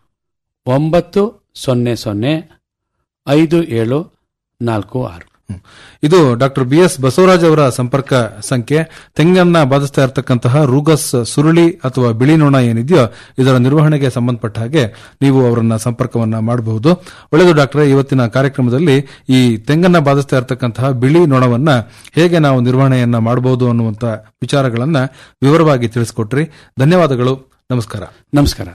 Speaker 5: ಒಂಬತ್ತು ಸೊನ್ನೆ ಸೊನ್ನೆ ಐದು ಏಳು ನಾಲ್ಕು ಆರು
Speaker 4: ಹ್ಮ್. ಇದು ಡಾಕ್ಟರ್ ಬಿ ಎಸ್ ಬಸವರಾಜ್ ಅವರ ಸಂಪರ್ಕ ಸಂಖ್ಯೆ ತೆಂಗನ್ನ ಬಾಧಿಸ್ತಾ ಇರತಕ್ಕಂತಹ ರೂಗಸ್ ಸುರುಳಿ ಅಥವಾ ಬಿಳಿ ನೊಣ ಏನಿದೆಯೋ ಇದರ ನಿರ್ವಹಣೆಗೆ ಸಂಬಂಧಪಟ್ಟ ಹಾಗೆ ನೀವು ಅವರನ್ನ ಸಂಪರ್ಕವನ್ನ ಮಾಡಬಹುದು ಒಳ್ಳೆಯದು ಡಾಕ್ಟರ್ ಇವತ್ತಿನ ಕಾರ್ಯಕ್ರಮದಲ್ಲಿ ಈ ತೆಂಗನ್ನ ಬಾಧಿಸ್ತಾ ಇರತಕ್ಕಂತಹ ಬಿಳಿ ನೊಣವನ್ನ ಹೇಗೆ ನಾವು ನಿರ್ವಹಣೆಯನ್ನ ಮಾಡಬಹುದು ಅನ್ನುವಂತ ವಿಚಾರಗಳನ್ನ ವಿವರವಾಗಿ ತಿಳಿಸಿಕೊಟ್ರಿ ಧನ್ಯವಾದಗಳು ನಮಸ್ಕಾರ
Speaker 5: ನಮಸ್ಕಾರ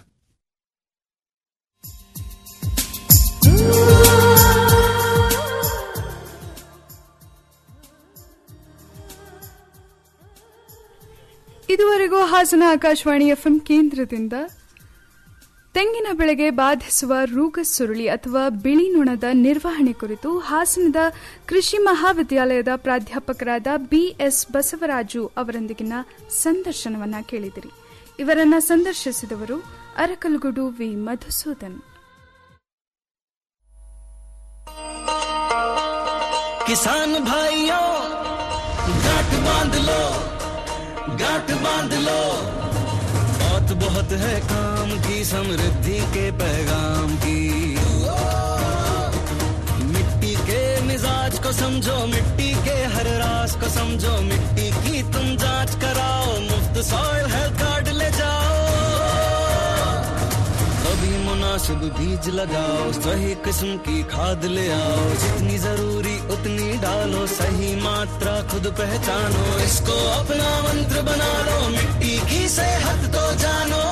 Speaker 3: ಇದುವರೆಗೂ ಹಾಸನ ಆಕಾಶವಾಣಿ ಎಫ್ಎಂ ಕೇಂದ್ರದಿಂದ ತೆಂಗಿನ ಬೆಳೆಗೆ ಬಾಧಿಸುವ ರೋಗ ಸುರುಳಿ ಅಥವಾ ಬಿಳಿ ನೊಣದ ನಿರ್ವಹಣೆ ಕುರಿತು ಹಾಸನದ ಕೃಷಿ ಮಹಾವಿದ್ಯಾಲಯದ ಪ್ರಾಧ್ಯಾಪಕರಾದ ಬಿಎಸ್ ಬಸವರಾಜು ಅವರೊಂದಿಗಿನ ಸಂದರ್ಶನವನ್ನ ಕೇಳಿದಿರಿ ಇವರನ್ನ ಸಂದರ್ಶಿಸಿದವರು ಅರಕಲಗೂಡು ವಿ ಮಧುಸೂದನ್
Speaker 6: किसान भाइयों गांठ बांध लो गांठ बांध लो बहुत बहुत है काम की समृद्धि के पैगाम की मिट्टी के मिजाज को समझो मिट्टी के हर राज को समझो मिट्टी की तुम जांच कराओ मुफ्त सॉइल हेल्थ कार्ड ले जाओ कभी मुनासिब बीज लगाओ सही किस्म की खाद ले आओ जितनी जरूरी उतनी डालो सही मात्रा खुद पहचानो इसको अपना मंत्र बना लो मिट्टी की सेहत तो जानो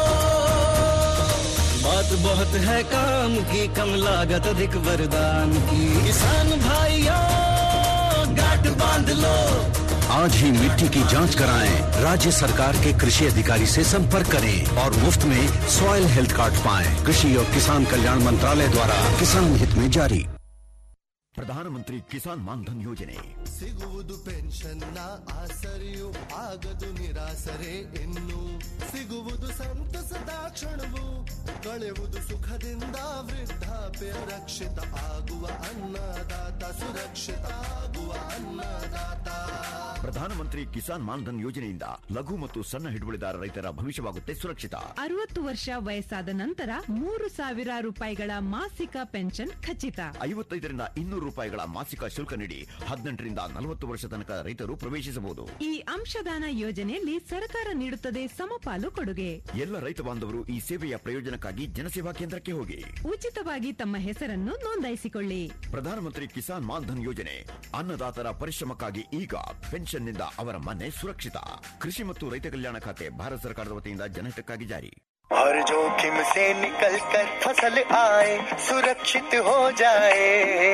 Speaker 6: बात बहुत है काम की कम लागत अधिक वरदान की किसान भाइयों गांठ बांध लो
Speaker 7: आज ही मिट्टी की जांच कराएं राज्य सरकार के कृषि अधिकारी से संपर्क करें और मुफ्त में सॉइल हेल्थ कार्ड पाएं कृषि और किसान कल्याण मंत्रालय द्वारा किसान हित में जारी
Speaker 8: ಪ್ರಧಾನಮಂತ್ರಿ ಕಿಸಾನ್ ಮಾನ್ಧನ್ ಯೋಜನೆ
Speaker 9: ಸಿಗುವುದು ಪೆನ್ಷನ್ನ ಆಸರೆಯು ಆಗದು ನಿರಾಸರೆ ಇನ್ನು ಸಿಗುವುದು ಸಂತಸದ ಕ್ಷಣವು ಕಳೆವುದು ಸುಖದಿಂದ ವೃದ್ಧಾಪ್ಯ ರಕ್ಷಿತ ಆಗುವ ಅನ್ನದಾತ ಸುರಕ್ಷಿತ ಆಗುವ ಅನ್ನದಾತ
Speaker 8: ಪ್ರಧಾನಮಂತ್ರಿ ಕಿಸಾನ್ ಮಾನ್ಧನ್ ಯೋಜನೆಯಿಂದ ಲಘು ಮತ್ತು ಸಣ್ಣ ಹಿಡುವಳಿದಾರ ರೈತರ ಭವಿಷ್ಯವಾಗುತ್ತೆ ಸುರಕ್ಷಿತ
Speaker 10: ಅರವತ್ತು ವರ್ಷ ವಯಸ್ಸಾದ ನಂತರ ಮೂರು ಸಾವಿರ ರೂಪಾಯಿಗಳ ಮಾಸಿಕ ಪೆನ್ಷನ್ ಖಚಿತ
Speaker 8: ಐವತ್ತೈದರಿಂದ ಇನ್ನೂರು ರೂಪಾಯಿಗಳ ಮಾಸಿಕ ಶುಲ್ಕ ನೀಡಿ ಹದಿನೆಂಟರಿಂದ ನಲವತ್ತು ವರ್ಷ ತನಕ ರೈತರು ಪ್ರವೇಶಿಸಬಹುದು
Speaker 10: ಈ ಅಂಶದಾನ ಯೋಜನೆಯಲ್ಲಿ ಸರ್ಕಾರ ನೀಡುತ್ತದೆ ಸಮಪಾಲು ಕೊಡುಗೆ
Speaker 8: ಎಲ್ಲ ರೈತ ಬಾಂಧವರು ಈ ಸೇವೆಯ ಪ್ರಯೋಜನಕ್ಕಾಗಿ ಜನಸೇವಾ ಕೇಂದ್ರಕ್ಕೆ ಹೋಗಿ
Speaker 10: ಉಚಿತವಾಗಿ ತಮ್ಮ ಹೆಸರನ್ನು ನೋಂದಾಯಿಸಿಕೊಳ್ಳಿ
Speaker 8: ಪ್ರಧಾನಮಂತ್ರಿ ಕಿಸಾನ್ ಮಾನ್ಧನ್ ಯೋಜನೆ ಅನ್ನದಾತರ ಪರಿಶ್ರಮಕ್ಕಾಗಿ ಈಗ ಪೆನ್ಷನ್ನಿಂದ ಅವರ ಮನೆ ಸುರಕ್ಷಿತ ಕೃಷಿ ಮತ್ತು ರೈತ ಕಲ್ಯಾಣ ಖಾತೆ ಭಾರತ ಸರ್ಕಾರದ ವತಿಯಿಂದ ಜನಹಿತಕ್ಕಾಗಿ ಜಾರಿ
Speaker 9: हर जोखिम से निकल कर फसल आए सुरक्षित हो जाए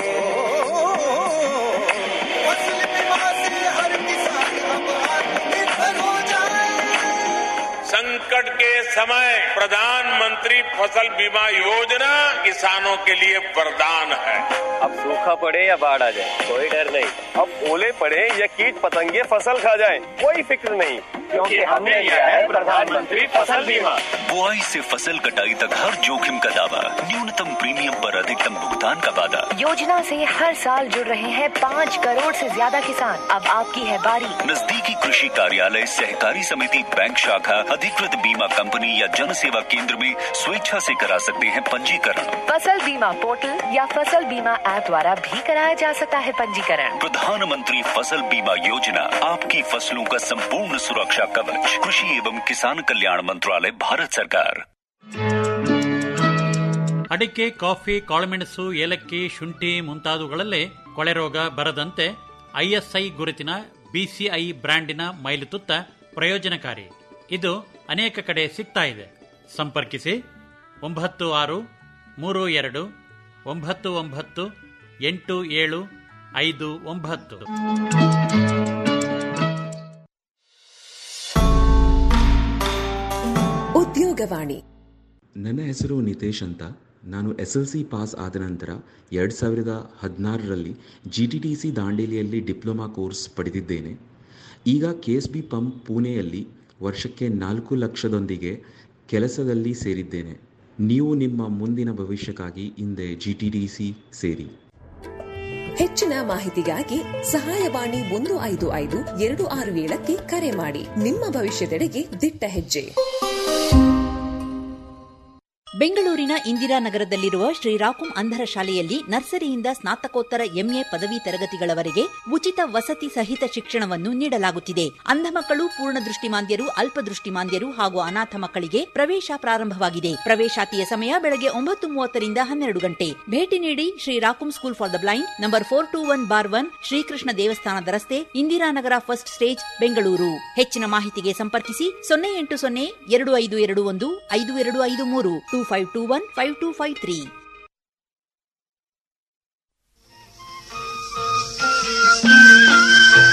Speaker 9: फसल बीमा से हर किसान अब आत्मनिर्भर हो जाए
Speaker 11: संकट के समय प्रधानमंत्री फसल बीमा योजना किसानों के लिए वरदान है
Speaker 1: अब सूखा पड़े या बाढ़ आ जाए कोई डर नहीं अब ओले पड़े या कीट पतंगे फसल खा जाए कोई फिक्र नहीं क्योंकि हमने लिया है प्रधानमंत्री फसल बीमा
Speaker 12: बुआई से फसल कटाई तक हर जोखिम का दावा न्यूनतम प्रीमियम पर अधिकतम भुगतान का वादा
Speaker 13: योजना से हर साल जुड़ रहे हैं पाँच करोड़ से ज्यादा किसान अब आपकी है बारी
Speaker 12: नजदीकी कृषि कार्यालय सहकारी समिति बैंक शाखा अधिकृत बीमा कंपनी या जन सेवा केंद्र में स्वेच्छा से करा सकते हैं पंजीकरण
Speaker 13: फसल बीमा पोर्टल या फसल बीमा ऐप द्वारा भी कराया जा सकता है पंजीकरण
Speaker 12: प्रधानमंत्री फसल बीमा योजना आपकी फसलों का संपूर्ण सुरक्षा कवच कृषि एवं किसान कल्याण मंत्रालय भारत सरकार
Speaker 14: ಅಡಿಕೆ ಕಾಫಿ ಕಾಳುಮೆಣಸು ಏಲಕ್ಕಿ ಶುಂಠಿ ಮುಂತಾದವುಗಳಲ್ಲೇ ಕೊಳೆ ರೋಗ ಬರದಂತೆ ಐಎಸ್ಐ ಗುರುತಿನ ಬಿಸಿಐ ಬ್ರ್ಯಾಂಡಿನ ಮೈಲುತುತ್ತ ಪ್ರಯೋಜನಕಾರಿ ಇದು ಅನೇಕ ಕಡೆ ಸಿಗ್ತಾ ಇದೆ ಸಂಪರ್ಕಿಸಿ ಒಂಬತ್ತು ಆರು ಮೂರು ಎರಡು ಒಂಬತ್ತು ಒಂಬತ್ತು ಎಂಟು ಏಳು ಐದು ಒಂಬತ್ತು
Speaker 15: ಉದ್ಯೋಗವಾಣಿ
Speaker 16: ನನ್ನ ಹೆಸರು ನಿತೇಶ್ ಅಂತ ನಾನು ಎಸ್ ಎಲ್ ಸಿ ಪಾಸ್ ಆದ ನಂತರ ಎರಡು ಸಾವಿರದ ಹದಿನಾರರಲ್ಲಿ ಜಿ ಟಿ ಟಿ ಸಿ ದಾಂಡೇಲಿಯಲ್ಲಿ ಡಿಪ್ಲೊಮಾ ಕೋರ್ಸ್ ಪಡೆದಿದ್ದೇನೆ ಈಗ ಕೆ ಎಸ್ ಬಿ ಪಂಪ್ ಪುಣೆಯಲ್ಲಿ ವರ್ಷಕ್ಕೆ ನಾಲ್ಕು ಲಕ್ಷದೊಂದಿಗೆ ಕೆಲಸದಲ್ಲಿ ಸೇರಿದ್ದೇನೆ ನೀವು ನಿಮ್ಮ ಮುಂದಿನ ಭವಿಷ್ಯಕ್ಕಾಗಿ ಹಿಂದೆ ಜಿ ಟಿ ಟಿ ಸಿ ಸೇರಿ
Speaker 15: ಹೆಚ್ಚಿನ ಮಾಹಿತಿಗಾಗಿ ಸಹಾಯವಾಣಿ ಒಂದು ಐದು ಐದು ಎರಡು ಆರು ಏಳಕ್ಕೆ ಕರೆ ಮಾಡಿ ನಿಮ್ಮ ಭವಿಷ್ಯದೆಡೆಗೆ ದಿಟ್ಟ ಹೆಜ್ಜೆ
Speaker 17: ಬೆಂಗಳೂರಿನ ಇಂದಿರಾನಗರದಲ್ಲಿರುವ ಶ್ರೀರಾಕುಂ ಅಂಧರ ಶಾಲೆಯಲ್ಲಿ ನರ್ಸರಿಯಿಂದ ಸ್ನಾತಕೋತ್ತರ ಎಂಎ ಪದವಿ ತರಗತಿಗಳವರೆಗೆ ಉಚಿತ ವಸತಿ ಸಹಿತ ಶಿಕ್ಷಣವನ್ನು ನೀಡಲಾಗುತ್ತಿದೆ ಅಂಧ ಮಕ್ಕಳು ಪೂರ್ಣ ದೃಷ್ಟಿಮಾಂದ್ಯರು ಅಲ್ಪದೃಷ್ಟಿಮಾಂದ್ಯರು ಹಾಗೂ ಅನಾಥ ಮಕ್ಕಳಿಗೆ ಪ್ರವೇಶ ಪ್ರಾರಂಭವಾಗಿದೆ ಪ್ರವೇಶಾತಿಯ ಸಮಯ ಬೆಳಗ್ಗೆ ಒಂಬತ್ತು ಮೂವತ್ತರಿಂದ ಹನ್ನೆರಡು ಗಂಟೆ ಭೇಟಿ ನೀಡಿ ಶ್ರೀರಾಕುಂ school for the blind number four two one bar one Shrikrishna ದೇವಸ್ಥಾನದ ರಸ್ತೆ ಇಂದಿರಾನಗರ ಫಸ್ಟ್ ಸ್ಟೇಜ್ ಬೆಂಗಳೂರು ಹೆಚ್ಚಿನ ಮಾಹಿತಿಗೆ ಸಂಪರ್ಕಿಸಿ ಸೊನ್ನೆ ಎಂಟು ಸೊನ್ನೆ ಎರಡು ಐದು ಎರಡು ಒಂದು ಐದು ಎರಡು ಐದು ಮೂರು two five two one five two five three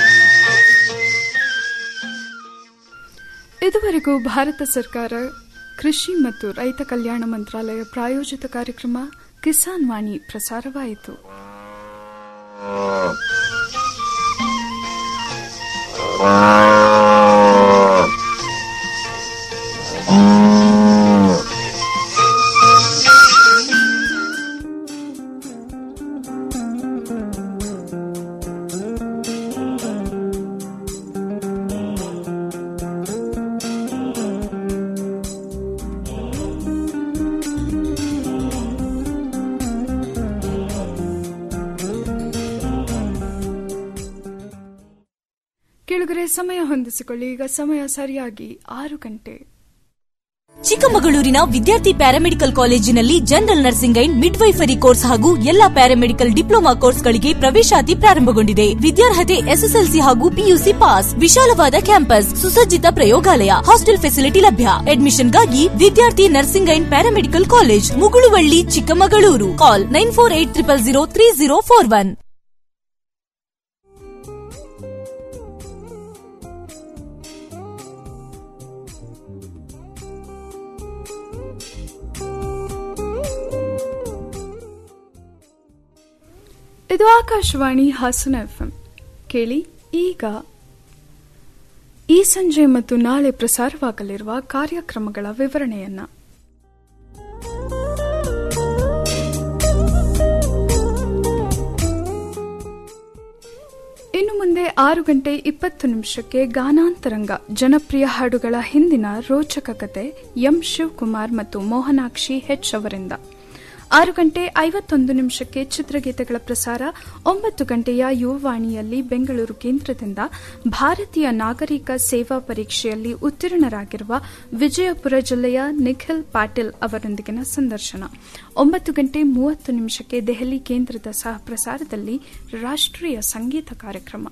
Speaker 3: ಇದುವರೆಗೂ ಭಾರತ ಸರ್ಕಾರ ಕೃಷಿ ಮತ್ತು ರೈತ ಕಲ್ಯಾಣ ಮಂತ್ರಾಲಯ ಪ್ರಾಯೋಜಿತ ಕಾರ್ಯಕ್ರಮ ಕಿಸಾನ್ ವಾಣಿ ಪ್ರಸಾರವಾಯಿತು ಕೆಳಗರೆ ಸಮಯ ಹೊಂದಿಸಿಕೊಳ್ಳಿ ಈಗ ಸಮಯ ಸರಿಯಾಗಿ ಆರು ಗಂಟೆ
Speaker 18: ಚಿಕ್ಕಮಗಳೂರಿನ ವಿದ್ಯಾರ್ಥಿ ಪ್ಯಾರಾಮೆಡಿಕಲ್ ಕಾಲೇಜಿನಲ್ಲಿ general nursing and midwifery course ಹಾಗೂ ಎಲ್ಲಾ ಪ್ಯಾರಾಮೆಡಿಕಲ್ ಡಿಪ್ಲೊಮಾ ಕೋರ್ಸ್ಗಳಿಗೆ ಪ್ರವೇಶಾತಿ ಪ್ರಾರಂಭಗೊಂಡಿದೆ ವಿದ್ಯಾರ್ಹತೆ ಎಸ್ಎಸ್ಎಲ್ಸಿ ಹಾಗೂ ಪಿಯುಸಿ ಪಾಸ್ ವಿಶಾಲವಾದ ಕ್ಯಾಂಪಸ್ ಸುಸಜ್ಜಿತ ಪ್ರಯೋಗಾಲಯ ಹಾಸ್ಟೆಲ್ ಫೆಸಿಲಿಟಿ ಲಭ್ಯ ಅಡ್ಮಿಷನ್ಗಾಗಿ Vidyarthi nursing and paramedical college Mugulavalli Chikkamagaluru call nine four eight triple zero three zero four one
Speaker 3: ಇದು ಆಕಾಶವಾಣಿ ಹಾಸನ ಎಫ್ಎಂ ಕೇಳಿ ಈಗ ಈ ಸಂಜೆ ಮತ್ತು ನಾಳೆ ಪ್ರಸಾರವಾಗಲಿರುವ ಕಾರ್ಯಕ್ರಮಗಳ ವಿವರಣೆಯನ್ನ ಇನ್ನು ಮುಂದೆ ಆರು ಗಂಟೆ ಇಪ್ಪತ್ತು ನಿಮಿಷಕ್ಕೆ ಗಾನಾಂತರಂಗ ಜನಪ್ರಿಯ ಹಾಡುಗಳ ಹಿಂದಿನ ರೋಚಕ ಕತೆ ಎಂ ಶಿವಕುಮಾರ್ ಮತ್ತು ಮೋಹನಾಕ್ಷಿ ಹೆಚ್ ಅವರಿಂದ ಆರು ಗಂಟೆ ಐವತ್ತೊಂದು ನಿಮಿಷಕ್ಕೆ ಚಿತ್ರಗೀತೆಗಳ ಪ್ರಸಾರ ಒಂಬತ್ತು ಗಂಟೆಯ ಯುವವಾಣಿಯಲ್ಲಿ ಬೆಂಗಳೂರು ಕೇಂದ್ರದಿಂದ ಭಾರತೀಯ ನಾಗರಿಕ ಸೇವಾ ಪರೀಕ್ಷೆಯಲ್ಲಿ ಉತ್ತೀರ್ಣರಾಗಿರುವ ವಿಜಯಪುರ ಜಿಲ್ಲೆಯ ನಿಖಿಲ್ ಪಾಟೀಲ್ ಅವರೊಂದಿಗಿನ ಸಂದರ್ಶನ ಒಂಬತ್ತು ಗಂಟೆ ಮೂವತ್ತು ನಿಮಿಷಕ್ಕೆ ದೆಹಲಿ ಕೇಂದ್ರದ ಸಹ ಪ್ರಸಾರದಲ್ಲಿ ರಾಷ್ಟ್ರೀಯ ಸಂಗೀತ ಕಾರ್ಯಕ್ರಮ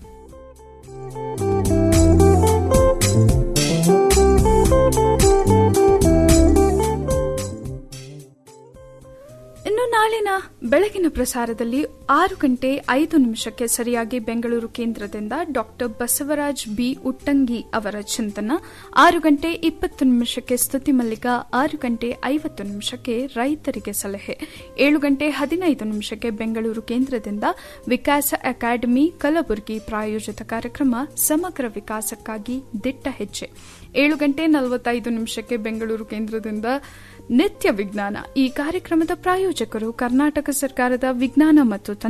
Speaker 3: ಇನ್ನು ನಾಳಿನ ಬೆಳಗಿನ ಪ್ರಸಾರದಲ್ಲಿ ಆರು ಗಂಟೆ ಐದು ನಿಮಿಷಕ್ಕೆ ಸರಿಯಾಗಿ ಬೆಂಗಳೂರು ಕೇಂದ್ರದಿಂದ ಡಾಕ್ಟರ್ ಬಸವರಾಜ್ ಬಿ ಉಟ್ಟಂಗಿ ಅವರ ಚಿಂತನ ಆರು ಗಂಟೆ ಇಪ್ಪತ್ತು ನಿಮಿಷಕ್ಕೆ ಸ್ತುತಿ ಮಲ್ಲಿಕ ಆರು ಗಂಟೆ ಐವತ್ತು ನಿಮಿಷಕ್ಕೆ ರೈತರಿಗೆ ಸಲಹೆ ಏಳು ಗಂಟೆ ಹದಿನೈದು ನಿಮಿಷಕ್ಕೆ ಬೆಂಗಳೂರು ಕೇಂದ್ರದಿಂದ ವಿಕಾಸ ಅಕಾಡೆಮಿ ಕಲಬುರಗಿ ಪ್ರಾಯೋಜಿತ ಕಾರ್ಯಕ್ರಮ ಸಮಗ್ರ ವಿಕಾಸಕ್ಕಾಗಿ ದಿಟ್ಟ ಹೆಜ್ಜೆ ಏಳು ಗಂಟೆ ನಲವತ್ತೈದು ನಿಮಿಷಕ್ಕೆ ಬೆಂಗಳೂರು ಕೇಂದ್ರದಿಂದ ನಿತ್ಯ ವಿಜ್ಞಾನ ಈ ಕಾರ್ಯಕ್ರಮದ ಪ್ರಾಯೋಜಕರು ಕರ್ನಾಟಕ ಸರ್ಕಾರದ ವಿಜ್ಞಾನ ಮತ್ತು